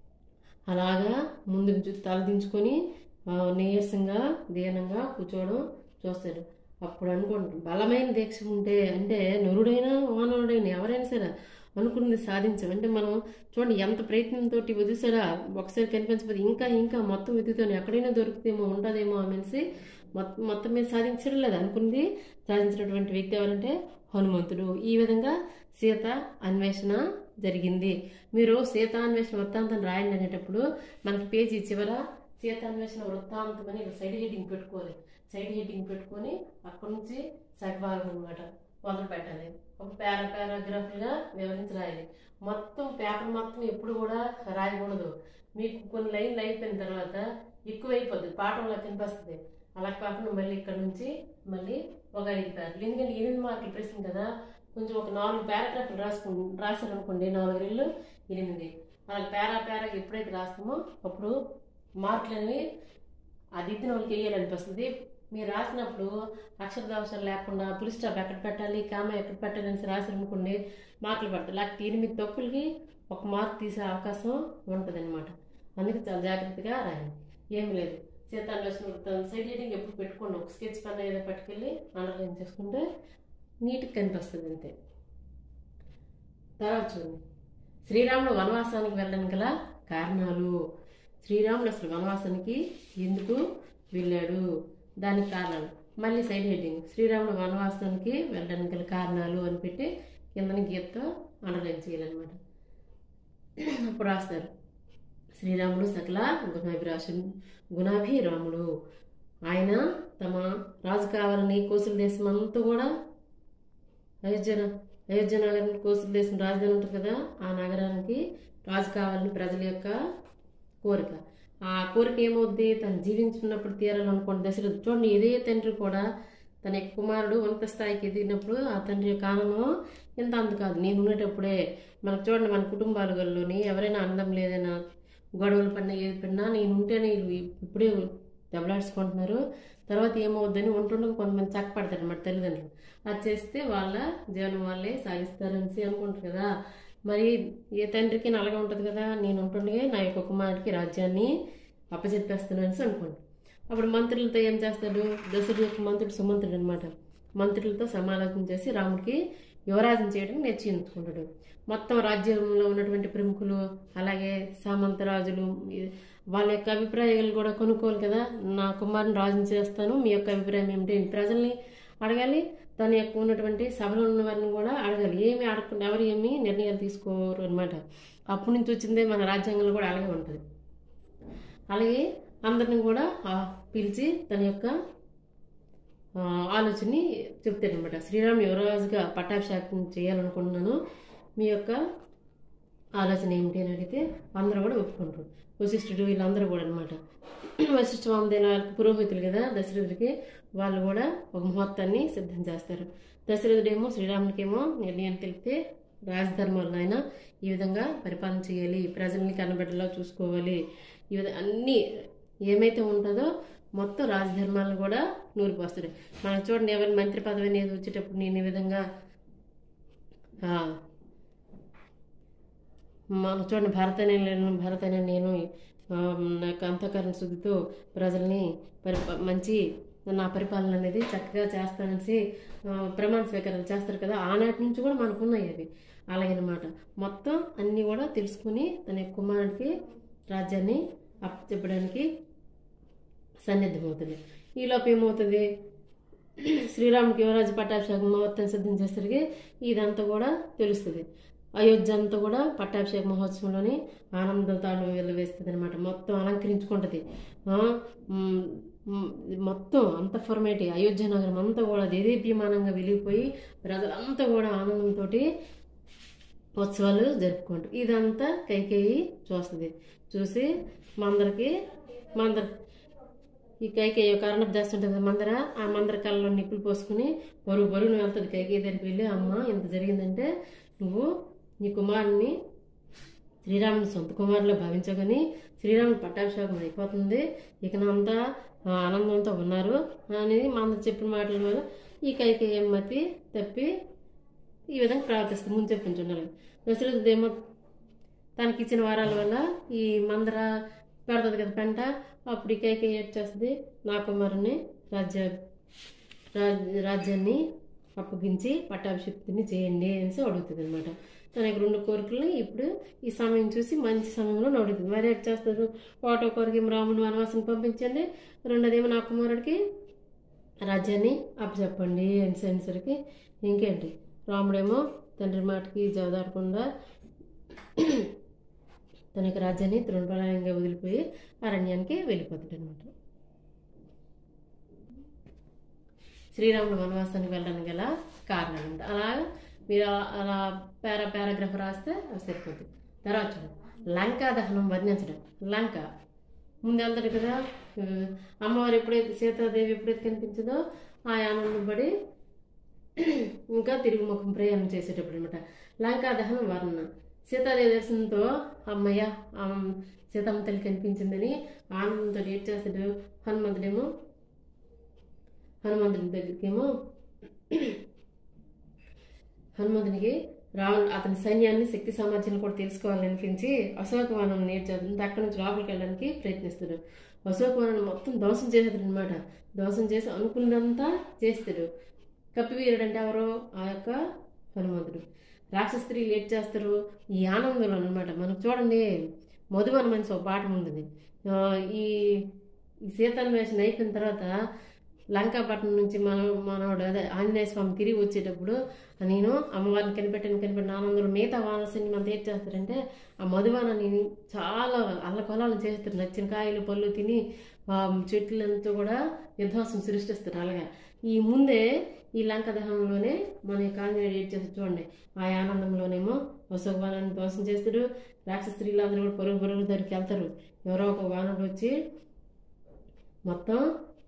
అలాగా ముందుకు చూ తలదించుకొని ఆ, నీరసంగా దీనంగా కూర్చోవడం చూస్తాడు అప్పుడు అనుకుంటాడు బలమైన దీక్ష ఉంటే అంటే నరుడైనా వానరుడైనా ఎవరైనా సరే అనుకున్నది సాధించాం అంటే మనం చూడండి ఎంత ప్రయత్నంతో వదిలేసాడా ఒకసారి కనిపించకపోతే ఇంకా ఇంకా మొత్తం వెతుకుతాను ఎక్కడైనా దొరుకుతేమో ఉంటుందేమో అనేసి మొత్తం మొత్తం మీద సాధించడం లేదు అనుకున్నది సాధించినటువంటి వ్యక్తి ఎవరంటే హనుమంతుడు ఈ విధంగా సీత అన్వేషణ జరిగింది మీరు సీతాన్వేషణ వృత్తాంతం రాయండి అనేటప్పుడు మనకి పేజీ చివర సీతాన్వేషణ వృత్తాంతం అని సైడ్ హెడ్డింగ్ పెట్టుకోవాలి సైడ్ హెడ్డింగ్ పెట్టుకొని అక్కడి నుంచి సగభాగం అనమాట మొదలు పెట్టాలి ఒక పారా పారాగ్రాఫ్గా వివరించి రాయాలి మొత్తం పేపర్ మొత్తం ఎప్పుడు కూడా రాయకూడదు మీకు కొన్ని లైన్లు అయిపోయిన తర్వాత ఎక్కువ అయిపోద్ది పాఠంలో కనిపిస్తుంది అలా కాకుండా మళ్ళీ ఇక్కడ నుంచి మళ్ళీ ఒక ఐదు పేర్లు ఎందుకంటే ఎనిమిది మార్కులు ప్రశ్న కదా కొంచెం ఒక నాలుగు పారాగ్రాఫ్లు రాసుకు రాశారనుకోండి నాలుగు రెళ్ళు ఎనిమిది అలా పేరా పేరాకి ఎప్పుడైతే రాస్తామో అప్పుడు మార్కులు అనేవి ఆ దిద్దిన వాళ్ళకి వేయాలనిపిస్తుంది మీరు రాసినప్పుడు అక్షర దోషాలు లేకుండా పులి స్టాప్ ఎక్కడ పెట్టాలి కామ ఎక్కడ పెట్టాలి అనేసి రాశారనుకోండి మార్కులు పడతాయి లేకపోతే ఎనిమిది తప్పులకి ఒక మార్క్ తీసే అవకాశం ఉంటుంది అనమాట అందుకే చాలా జాగ్రత్తగా రాయండి ఏం లేదు సీతాన్వేషణ వృత్తం సైడ్ హెడింగ్ ఎప్పుడు పెట్టుకోండి ఒక స్కెచ్ పెన్ ఏదో పట్టుకెళ్ళి అండర్లైన్ చేసుకుంటే నీట్గా కనిపిస్తుంది అంతే తర్వాత చూడండి శ్రీరాముడు వనవాసానికి వెళ్ళడానికి గల కారణాలు శ్రీరాముడు అసలు వనవాసానికి ఎందుకు వెళ్ళాడు దానికి కారణాలు మళ్ళీ సైడ్ హెడ్డింగ్ శ్రీరాముడు వనవాసానికి వెళ్ళడానికి గల కారణాలు అని పెట్టి కిందని గీతతో అండర్లైన్ చేయాలన్నమాట అప్పుడు రాస్తారు శ్రీరాముడు సకల గుణాభిరాశు గుణాభిరాముడు ఆయన తమ రాజు కావాలని కోసల దేశం అంతా కూడా అయోధ్య అయోధ్య నగరం కోసల దేశం రాజధాని ఉంటుంది కదా ఆ నగరానికి రాజు కావాలని ప్రజల యొక్క కోరిక ఆ కోరిక ఏమవుద్ది తను జీవించుకున్నప్పుడు తీరాలనుకోండి దశరథుడు చూడండి ఇదే తండ్రి కూడా తన యొక్క కుమారుడు ఉన్నత స్థాయికి ఎదిగినప్పుడు ఆ తండ్రి యొక్క ఆనందం ఎంత అంత కాదు నేను ఉండేటప్పుడే మనకు చూడండి మన కుటుంబాలలోని ఎవరైనా అందం లేదైనా గొడవలు పడినా ఏది పడినా నేను ఉంటేనే వీళ్ళు ఇప్పుడే దెబ్బలాడుచుకుంటున్నారు తర్వాత ఏమవుద్దని ఉంటుండగా కొంతమంది చక్క పడతారు అన్నమాట తల్లిదండ్రులు అది చేస్తే వాళ్ళ జీవనం వాళ్ళే సాగిస్తారనేసి అనుకుంటారు కదా మరి ఏ తండ్రికి నల్లగా ఉంటుంది కదా నేను ఉంటుండగా నా యొక్క కుమారుడికి రాజ్యాన్ని అప్పచెప్పేస్తాను అనేసి అనుకుంటాను అప్పుడు మంత్రులతో ఏం చేస్తాడు దశరథుడు యొక్క మంత్రుడు సుమంత్రుడు అనమాట మంత్రులతో సమాలోచన చేసి రాముడికి యువరాజం చేయడం నిశ్చయించుకుంటాడు మొత్తం రాజ్యంలో ఉన్నటువంటి ప్రముఖులు అలాగే సామంతరాజులు ఈ- వాళ్ళ యొక్క అభిప్రాయాలు కూడా కొనుక్కోవాలి కదా నా కుమారుని రాజుని చేస్తాను మీ యొక్క అభిప్రాయం ఏమిటి ప్రజల్ని అడగాలి తన యొక్క ఉన్నటువంటి సభలో ఉన్న వారిని కూడా అడగాలి ఏమి అడగకుండా ఎవరు ఏమి నిర్ణయాలు తీసుకోరు అనమాట అప్పటి నుంచి వచ్చిందే మన రాజ్యాంగంలో కూడా అలాగే ఉంటుంది అలాగే అందరిని కూడా ఆ, పిలిచి తన యొక్క ఆ, ఆలోచనని చెప్తాడనమాట శ్రీరామ్ యువరాజుగా పట్టాభిషేకం చేయాలనుకుంటున్నాను మీ యొక్క ఆలోచన ఏమిటి అని అడిగితే అందరూ కూడా ఒప్పుకుంటారు వశిష్ఠుడు వీళ్ళందరూ కూడా అనమాట వశిష్ఠ వామదేన పురోహితులు కదా దశరథుడికి వాళ్ళు కూడా ఒక ముహూర్తాన్ని సిద్ధం చేస్తారు దశరథుడేమో శ్రీరామునికేమో నిర్ణయం తెలిపితే రాజధర్మాలను ఆయన ఈ విధంగా పరిపాలన చేయాలి ప్రజల్ని కనబెట్టలా చూసుకోవాలి ఈ విధంగా అన్నీ ఏమైతే ఉంటుందో మొత్తం రాజధర్మాలను కూడా నూరిపోస్తాడు మనకు చూడండి ఎవరి మంత్రి పదవి అనేది వచ్చేటప్పుడు నేను ఈ విధంగా ఆ, మనం చూడండి భరత అనే నేను భరత అనే నేను ఆ, నాకు అంతఃకరణ శుద్ధితో ప్రజల్ని పరి మంచి నా పరిపాలన అనేది చక్కగా చేస్తానని ఆ, ప్రమాణ స్వీకారాలు చేస్తారు కదా ఆనాటి నుంచి కూడా మనకు ఉన్నాయి అవి అలాగనమాట మొత్తం అన్నీ కూడా తెలుసుకుని తన యొక్క కుమారుడికి రాజ్యాన్ని అప్పచెప్పడానికి సన్నిద్ధమవుతుంది ఈలోపు ఏమవుతుంది శ్రీరాముకి యువరాజు పట్టాభిషేకం మొత్తం సిద్ధం చేసరికి ఇదంతా కూడా తెలుస్తుంది అయోధ్య అంతా కూడా పట్టాభిషేక మహోత్సవంలోని ఆనందంతాను వెలువేస్తుంది అనమాట మొత్తం అలంకరించుకుంటుంది ఆ, మ్, మ్, మొత్తం అంత ఫార్మేటి అయోధ్య నగరం అంతా కూడా దేదీప్యమానంగా వెలిగిపోయి ప్రజలంతా కూడా ఆనందంతో ఉత్సవాలు జరుపుకుంటారు ఇదంతా కైకేయి చూస్తుంది చూసి మందరికి మందర ఈ కైకేయి ఒక అరణపు దాసి ఉంటుంది కదా మందర ఆ మందర కళ్ళలో నిప్పులు పోసుకుని బరువు బరువును వెళ్తుంది కైకేయి దగ్గరికి వెళ్ళి అమ్మ ఇంత జరిగిందంటే నువ్వు నీ కుమారుని శ్రీరాముని సొంత కుమారులో భావించగాని శ్రీరాముని పట్టాభిషేకం అయిపోతుంది ఇక అంతా ఆ, ఆనందంతో ఉన్నారు అనేది మా అందరు చెప్పిన మాటల వల్ల ఈ కైకేయి మతి తప్పి ఈ విధంగా ప్రవర్తిస్తుంది ముందు చెప్పించుండాలి దశరథుడేమో తనకి ఇచ్చిన వారాల వల్ల ఈ మందర పెడుతుంది కదా పెంట అప్పుడు ఈ కైకేయి ఏం చేస్తుంది నా కుమారుని రాజ్య రాజ్- రాజ్యాన్ని అప్పగించి పట్టాభిషిక్తిని చేయండి అనేసి అడుగుతుంది అనమాట తనకి రెండు కోరికల్ని ఇప్పుడు ఈ సమయం చూసి మంచి సమయంలో అడుగుతుంది మరి ఎట్ చేస్తారు ఒకటో కోరిక ఏమో రాముని వనవాసం పంపించండి రెండోదేమో నా కుమారుడికి రాజ్యాన్ని అప్పచెప్పండి అనేసరికి ఇంకేంటి రాముడేమో తండ్రి మాటకి జవదాడకుండా తన యొక్క రాజ్యాన్ని తృణప్రాయంగా వదిలిపోయి అరణ్యానికి వెళ్ళిపోతాడు అనమాట శ్రీరాముడు వనవాసానికి వెళ్ళడానికి గల కారణాలు ఉంటాయి అలా మీరు అలా- అలా పారా పారాగ్రాఫ్ రాస్తే అది సరిపోతుంది తర్వాత చూడండి లంకా దహనం వర్ణించడం లంక ముందు వెళ్తాడు కదా ఆ, అమ్మవారు ఎప్పుడైతే సీతాదేవి ఎప్పుడైతే కనిపించిందో ఆ ఆనందం పడి ఇంకా తిరుగు ముఖం ప్రయాణం చేసేటప్పుడు అనమాట లంకా దహనం వర్ణన సీతాదేవి దర్శనంతో అమ్మయ్య ఆ సీతమ్మ తల్లి కనిపించిందని ఆనందంతో ఏడ్ చేస్తాడు హనుమంతుడేమో హనుమంతుడి దగ్గరికేమో హనుమంతునికి రావణ్ అతని సైన్యాన్ని శక్తి సామర్థ్యాన్ని కూడా తెలుసుకోవాలని అనిపించి అశోకవనం నేర్చేస్తుంది అక్కడి నుంచి లోపలికి వెళ్ళడానికి ప్రయత్నిస్తాడు అశోకవనం మొత్తం ధ్వంసం చేసేస్తాడు అనమాట ధ్వంసం చేసి అనుకున్నదంతా చేస్తాడు కపివీరుడు అంటే ఎవరు ఆ యొక్క హనుమంతుడు రాక్షస స్త్రీలు ఏం చేస్తారు ఈ ఆనందంలో అనమాట మనకు చూడండి మధువన మనిషి ఒక పాఠం ఉంటుంది ఆ, ఈ ఈ సీతాన్వేషణ అయిపోయిన తర్వాత లంకాపట్నం నుంచి మన మనవాడు అదే ఆంజనేయ స్వామి తిరిగి వచ్చేటప్పుడు నేను అమ్మవారిని కనిపెట్టాను కనిపెట్టిన ఆనందంలో మిగతా వానసుని మనం ఏం చేస్తారంటే ఆ మధువానని చాలా అల్లకొలాలు చేస్తారు నచ్చిన కాయలు పళ్ళు తిని ఆ చెట్లంతా కూడా విధ్వంసం సృష్టిస్తారు అలాగా ఈ ముందే ఈ లంక దహనంలోనే మన యొక్క ఆంజనేయుడు ఏం చేస్తారు చూడండి ఆ ఆనందంలోనేమో అశోకవానాన్ని ధ్వంసం చేస్తాడు రాక్షస స్త్రీలు అందరూ కూడా పరుగు పరుగు దగ్గరికి వెళ్తారు ఎవరో ఒక వానరుడు వచ్చి మొత్తం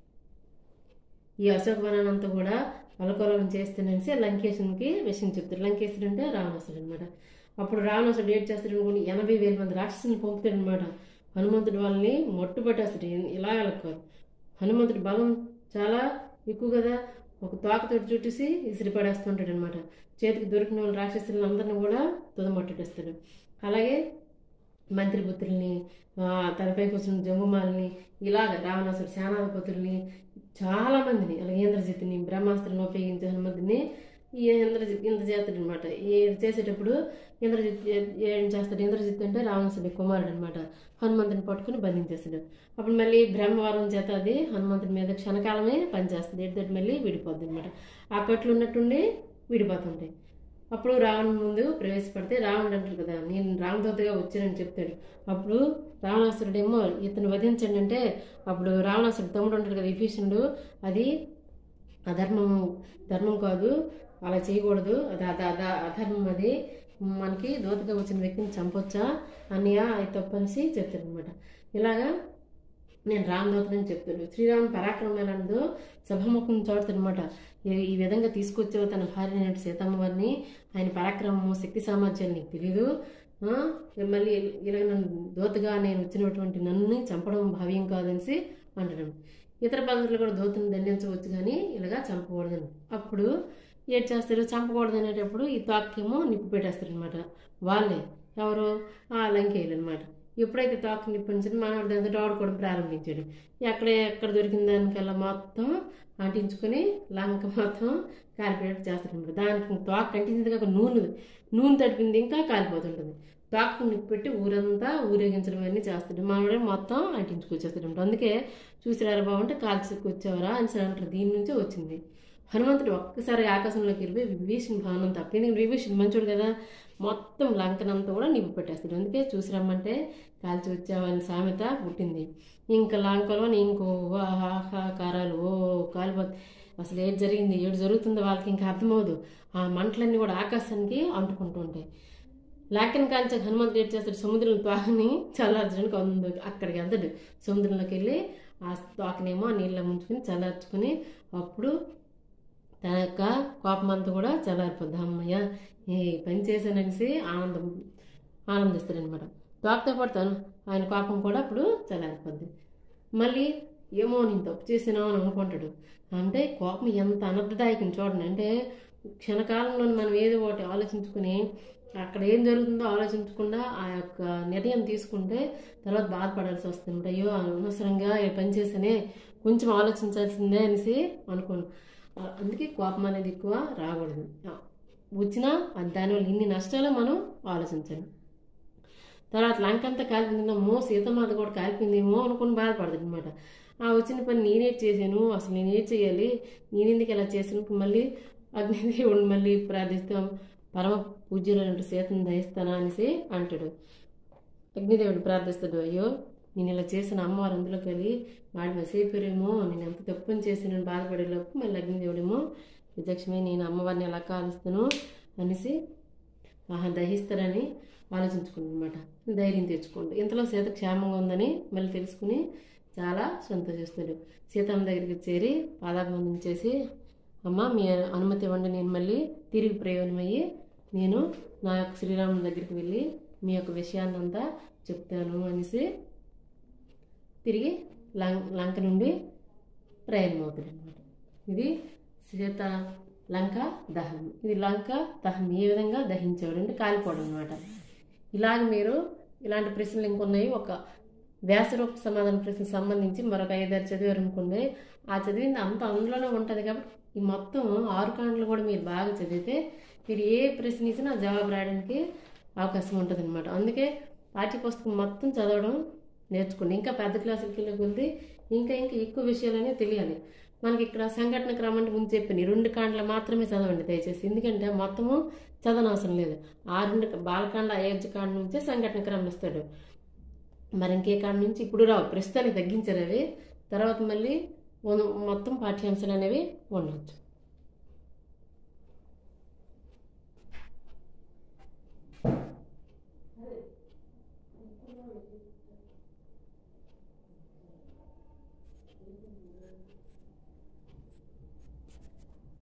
ఈ అశోకవనాన్ని అంతా కూడా అలకొలం చేస్తున్నేసి లంకేశునికి విషయం చెప్తారు లంకేశుడు అంటే రావణాసుడు అనమాట అప్పుడు రావణాసుడు ఏం చేస్తాడు అనుకోండి ఎనభై వేల మంది రాక్షసుని పంపుతాడు అనమాట హనుమంతుడు వాళ్ళని మొట్టు పట్టేస్తాడు ఇలా కాదు హనుమంతుడి బలం చాలా ఎక్కువ కదా ఒక తోకతో చుట్టేసి ఇసిరి పడేస్తుంటాడు అనమాట చేతికి దొరికిన వాళ్ళ రాక్షసులను అందరిని కూడా తుదమట్టేస్తాడు అలాగే మంత్రిపుత్రుల్ని ఆ, తనపై కూర్చున్న జంగుమాలని ఇలాగ రావణాసుడు సేనాధిపతుల్ని చాలా మందిని అలాగే ఇంద్రజిత్తుని బ్రహ్మాస్త్రాలను ఉపయోగించే హనుమంతుని ఈ ఇంద్రజిత్ ఇంద్రజాతుడు అనమాట ఈ చేసేటప్పుడు ఇంద్రజిత్ ఏ- ఏం చేస్తాడు ఇంద్రజిత్ అంటే రావణాసుడి కుమారుడు అనమాట హనుమంతుని పట్టుకుని బంధించేస్తాడు అప్పుడు మళ్ళీ బ్రహ్మవరం చేత అది హనుమంతుడి మీద క్షణకాలమే పనిచేస్తుంది ఎడ్దటి మళ్ళీ విడిపోద్ది అనమాట ఆ కట్లు ఉన్నట్టుండి విడిపోతుంటాయి అప్పుడు రావణుని ముందు ప్రవేశపెడితే రావణుడు అంటారు కదా నేను రామదూతగా వచ్చానని చెప్తాడు అప్పుడు రావణాసురుడేమో ఇతను వధించండి అంటే అప్పుడు రావణాసురుడు తమ్ముడు ఉంటాడు కదా విభీషణుడు అది అధర్మం ధర్మం కాదు అలా చేయకూడదు అది అద అద అధర్మం అది మనకి దూతగా వచ్చిన వ్యక్తిని చంపొచ్చా అన్నయ్య అది తప్పనేసి చెప్తాడు అనమాట ఇలాగా నేను రామదూతని చెప్తాడు శ్రీరామ్ పరాక్రమం ఎలాంటిదో సభముఖం చూడతాడనమాట ఈ విధంగా తీసుకొచ్చావు తన భార్య అయినట్టు సీతమ్మ వారిని ఆయన పరాక్రమము శక్తి సామర్థ్యాలు నీకు తెలీదు ఆ, మళ్ళీ ఇలా నన్ను దూతగా నేను వచ్చినటువంటి నన్ను చంపడం భావ్యం కాదనేసి అంటాడు ఇతర పద్ధతులు కూడా దూతను దండించవచ్చు కానీ ఇలాగా చంపకూడదని అప్పుడు ఏం చేస్తారు చంపకూడదు అనేటప్పుడు ఈ తోకేమో నిప్పు పెట్టేస్తారు అనమాట వాళ్ళే ఎవరు ఆ లంకేయులు అనమాట ఎప్పుడైతే తోక నిప్పించింది మనవాడు దాంతో ఆడుకోవడం ప్రారంభించాడు ఎక్కడ ఎక్కడ దొరికిన దానికల్లా మొత్తం అంటించుకొని లంక మొత్తం కాలిపోయేట్టు చేస్తారనమాట దానికి తోక అంటించింది కాక నూనె నూనె తడిపింది ఇంకా కాలిపోతుంటుంది తోకకు నిప్పు పెట్టి ఊరంతా ఊరేగించడం అన్నీ చేస్తాడు మనవాడే మొత్తం అంటించుకొచ్చేస్తాడు అందుకే చూసిరారా బాగుంటే కాల్చుకొచ్చేవరా అని అంటారు దీని నుంచే వచ్చింది హనుమంతుడు ఒక్కసారి ఆకాశంలోకి వెళ్ళిపోయి విభీషణ భవనం తప్ప ఎందుకంటే విభీషణ మంచోడు కదా మొత్తం లంకనంతా కూడా నిప్పు పెట్టేస్తాడు అందుకే చూసి రమ్మంటే కాల్చి వచ్చావని సామెత పుట్టింది ఇంకా లంకలో ఇంకో ఆహాకారాలు ఓ కాలిపోతే అసలు ఏది జరిగింది ఏడు జరుగుతుందో వాళ్ళకి ఇంకా అర్థమవుదు ఆ మంటలన్నీ కూడా ఆకాశానికి అంటుకుంటూ ఉంటాయి లాకెన్ కాల్చే హనుమంతుడు ఏం చేస్తాడు సముద్రం తోకని చల్లార్చడానికి అందు అక్కడికి వెళ్తాడు సముద్రంలోకి వెళ్ళి ఆ తోకనేమో ఆ నీళ్ళ ముంచుకొని చల్లార్చుకొని అప్పుడు తన యొక్క కోపం అంతా కూడా చల్లారిపోద్ది అమ్మయ్య ఏ పని చేశాననేసి ఆనందం ఆనందిస్తాడనమాట తోకతో పాటు తను ఆయన కోపం కూడా అప్పుడు చల్లారిపోద్ది మళ్ళీ ఏమో నేను తప్పు చేసినా అని అనుకుంటాడు అంటే కోపం ఎంత అనర్థదాయకం చూడండి అంటే క్షణకాలంలో మనం ఏదో ఒకటి ఆలోచించుకుని అక్కడ ఏం జరుగుతుందో ఆలోచించకుండా ఆ యొక్క నిర్ణయం తీసుకుంటే తర్వాత బాధపడాల్సి వస్తుంది అయ్యో అనవసరంగా ఏ పని చేసానే కొంచెం ఆలోచించాల్సిందే అనేసి అనుకోను ఆ, అందుకే కోపం అనేది ఎక్కువ రాకూడదు ఆ, వచ్చినా అది దానివల్ల ఇన్ని నష్టాలు మనం ఆలోచించాలి తర్వాత లంక అంతా కాలిపోయిందేమో సీతమాత కూడా కాలిపోయిందేమో అనుకుని బాధపడదు అనమాట ఆ వచ్చిన పని నేనే చేశాను అసలు నేనేం చేయాలి నేనెందుకు ఇలా చేసాను మళ్ళీ అగ్నిదేవుడిని మళ్ళీ ప్రార్థిస్తాం పరమ పూజ్యులైన సీతను దహిస్తానా అనేసి అంటాడు అగ్నిదేవుడు ప్రార్థిస్తాడు అయ్యో నేను ఇలా చేసిన అమ్మవారు అందులోకి వెళ్ళి వాడి మసైపోయారేమో నేను ఎంత తప్పుని చేసానని బాధపడేలోపు మళ్ళీ అగ్నిదేవుడేమో విచక్షమే నేను అమ్మవారిని ఎలా కాలుస్తాను అనేసి ఆహా దహిస్తారని ఆలోచించుకుందనమాట ధైర్యం తెచ్చుకోండి ఇంతలో సీత క్షేమంగా ఉందని మళ్ళీ తెలుసుకుని చాలా సంతోషిస్తాడు సీతమ్మ దగ్గరికి చేరి పాదాభివందనం చేసి అమ్మ మీ అనుమతి ఇవ్వండి నేను మళ్ళీ తిరిగి ప్రయోజనమయ్యి నేను నా యొక్క శ్రీరాముని దగ్గరికి వెళ్ళి మీ యొక్క విషయాన్ని అంతా చెప్తాను అనేసి తిరిగి లం లంక నుండి ప్రయాణం అవుతాడు అనమాట ఇది సీత లంక దహనం ఇది లంక దహనం ఏ విధంగా దహించేవాడు అంటే కాలిపోవడం అనమాట ఇలాగ మీరు ఇలాంటి ప్రశ్నలు ఇంకొన్నాయి ఒక వ్యాసరూప సమాధాన ప్రశ్నకు సంబంధించి మరొక ఐదారు చదివారు అనుకోండి ఆ చదివింది అంత అందులోనే ఉంటుంది కాబట్టి ఈ మొత్తం ఆరు కాండలు కూడా మీరు బాగా చదివితే మీరు ఏ ప్రశ్న ఇచ్చినా జవాబు రాయడానికి అవకాశం ఉంటుంది అనమాట అందుకే పాఠ్యపుస్తకం మొత్తం చదవడం నేర్చుకోండి ఇంకా పెద్ద క్లాసులకి వెళ్ళే కొద్ది ఇంకా ఇంకా ఎక్కువ విషయాలనే తెలియాలి మనకి ఇక్కడ సంఘటన క్రమం అంటే ముందు చెప్పిన ఈ రెండు కాండలు మాత్రమే చదవండి దయచేసి ఎందుకంటే మొత్తము చదవనవసరం లేదు ఆ రెండు బాలకాండ అయోధ్య కాండ నుంచే సంఘటన క్రమం ఇస్తాడు మరి ఇంకే కాడ నుంచి ఇప్పుడు రావు ప్రస్తుతానికి తగ్గించారు అవి తర్వాత మళ్ళీ మొ- మొత్తం పాఠ్యాంశాలు అనేవి ఉండవచ్చు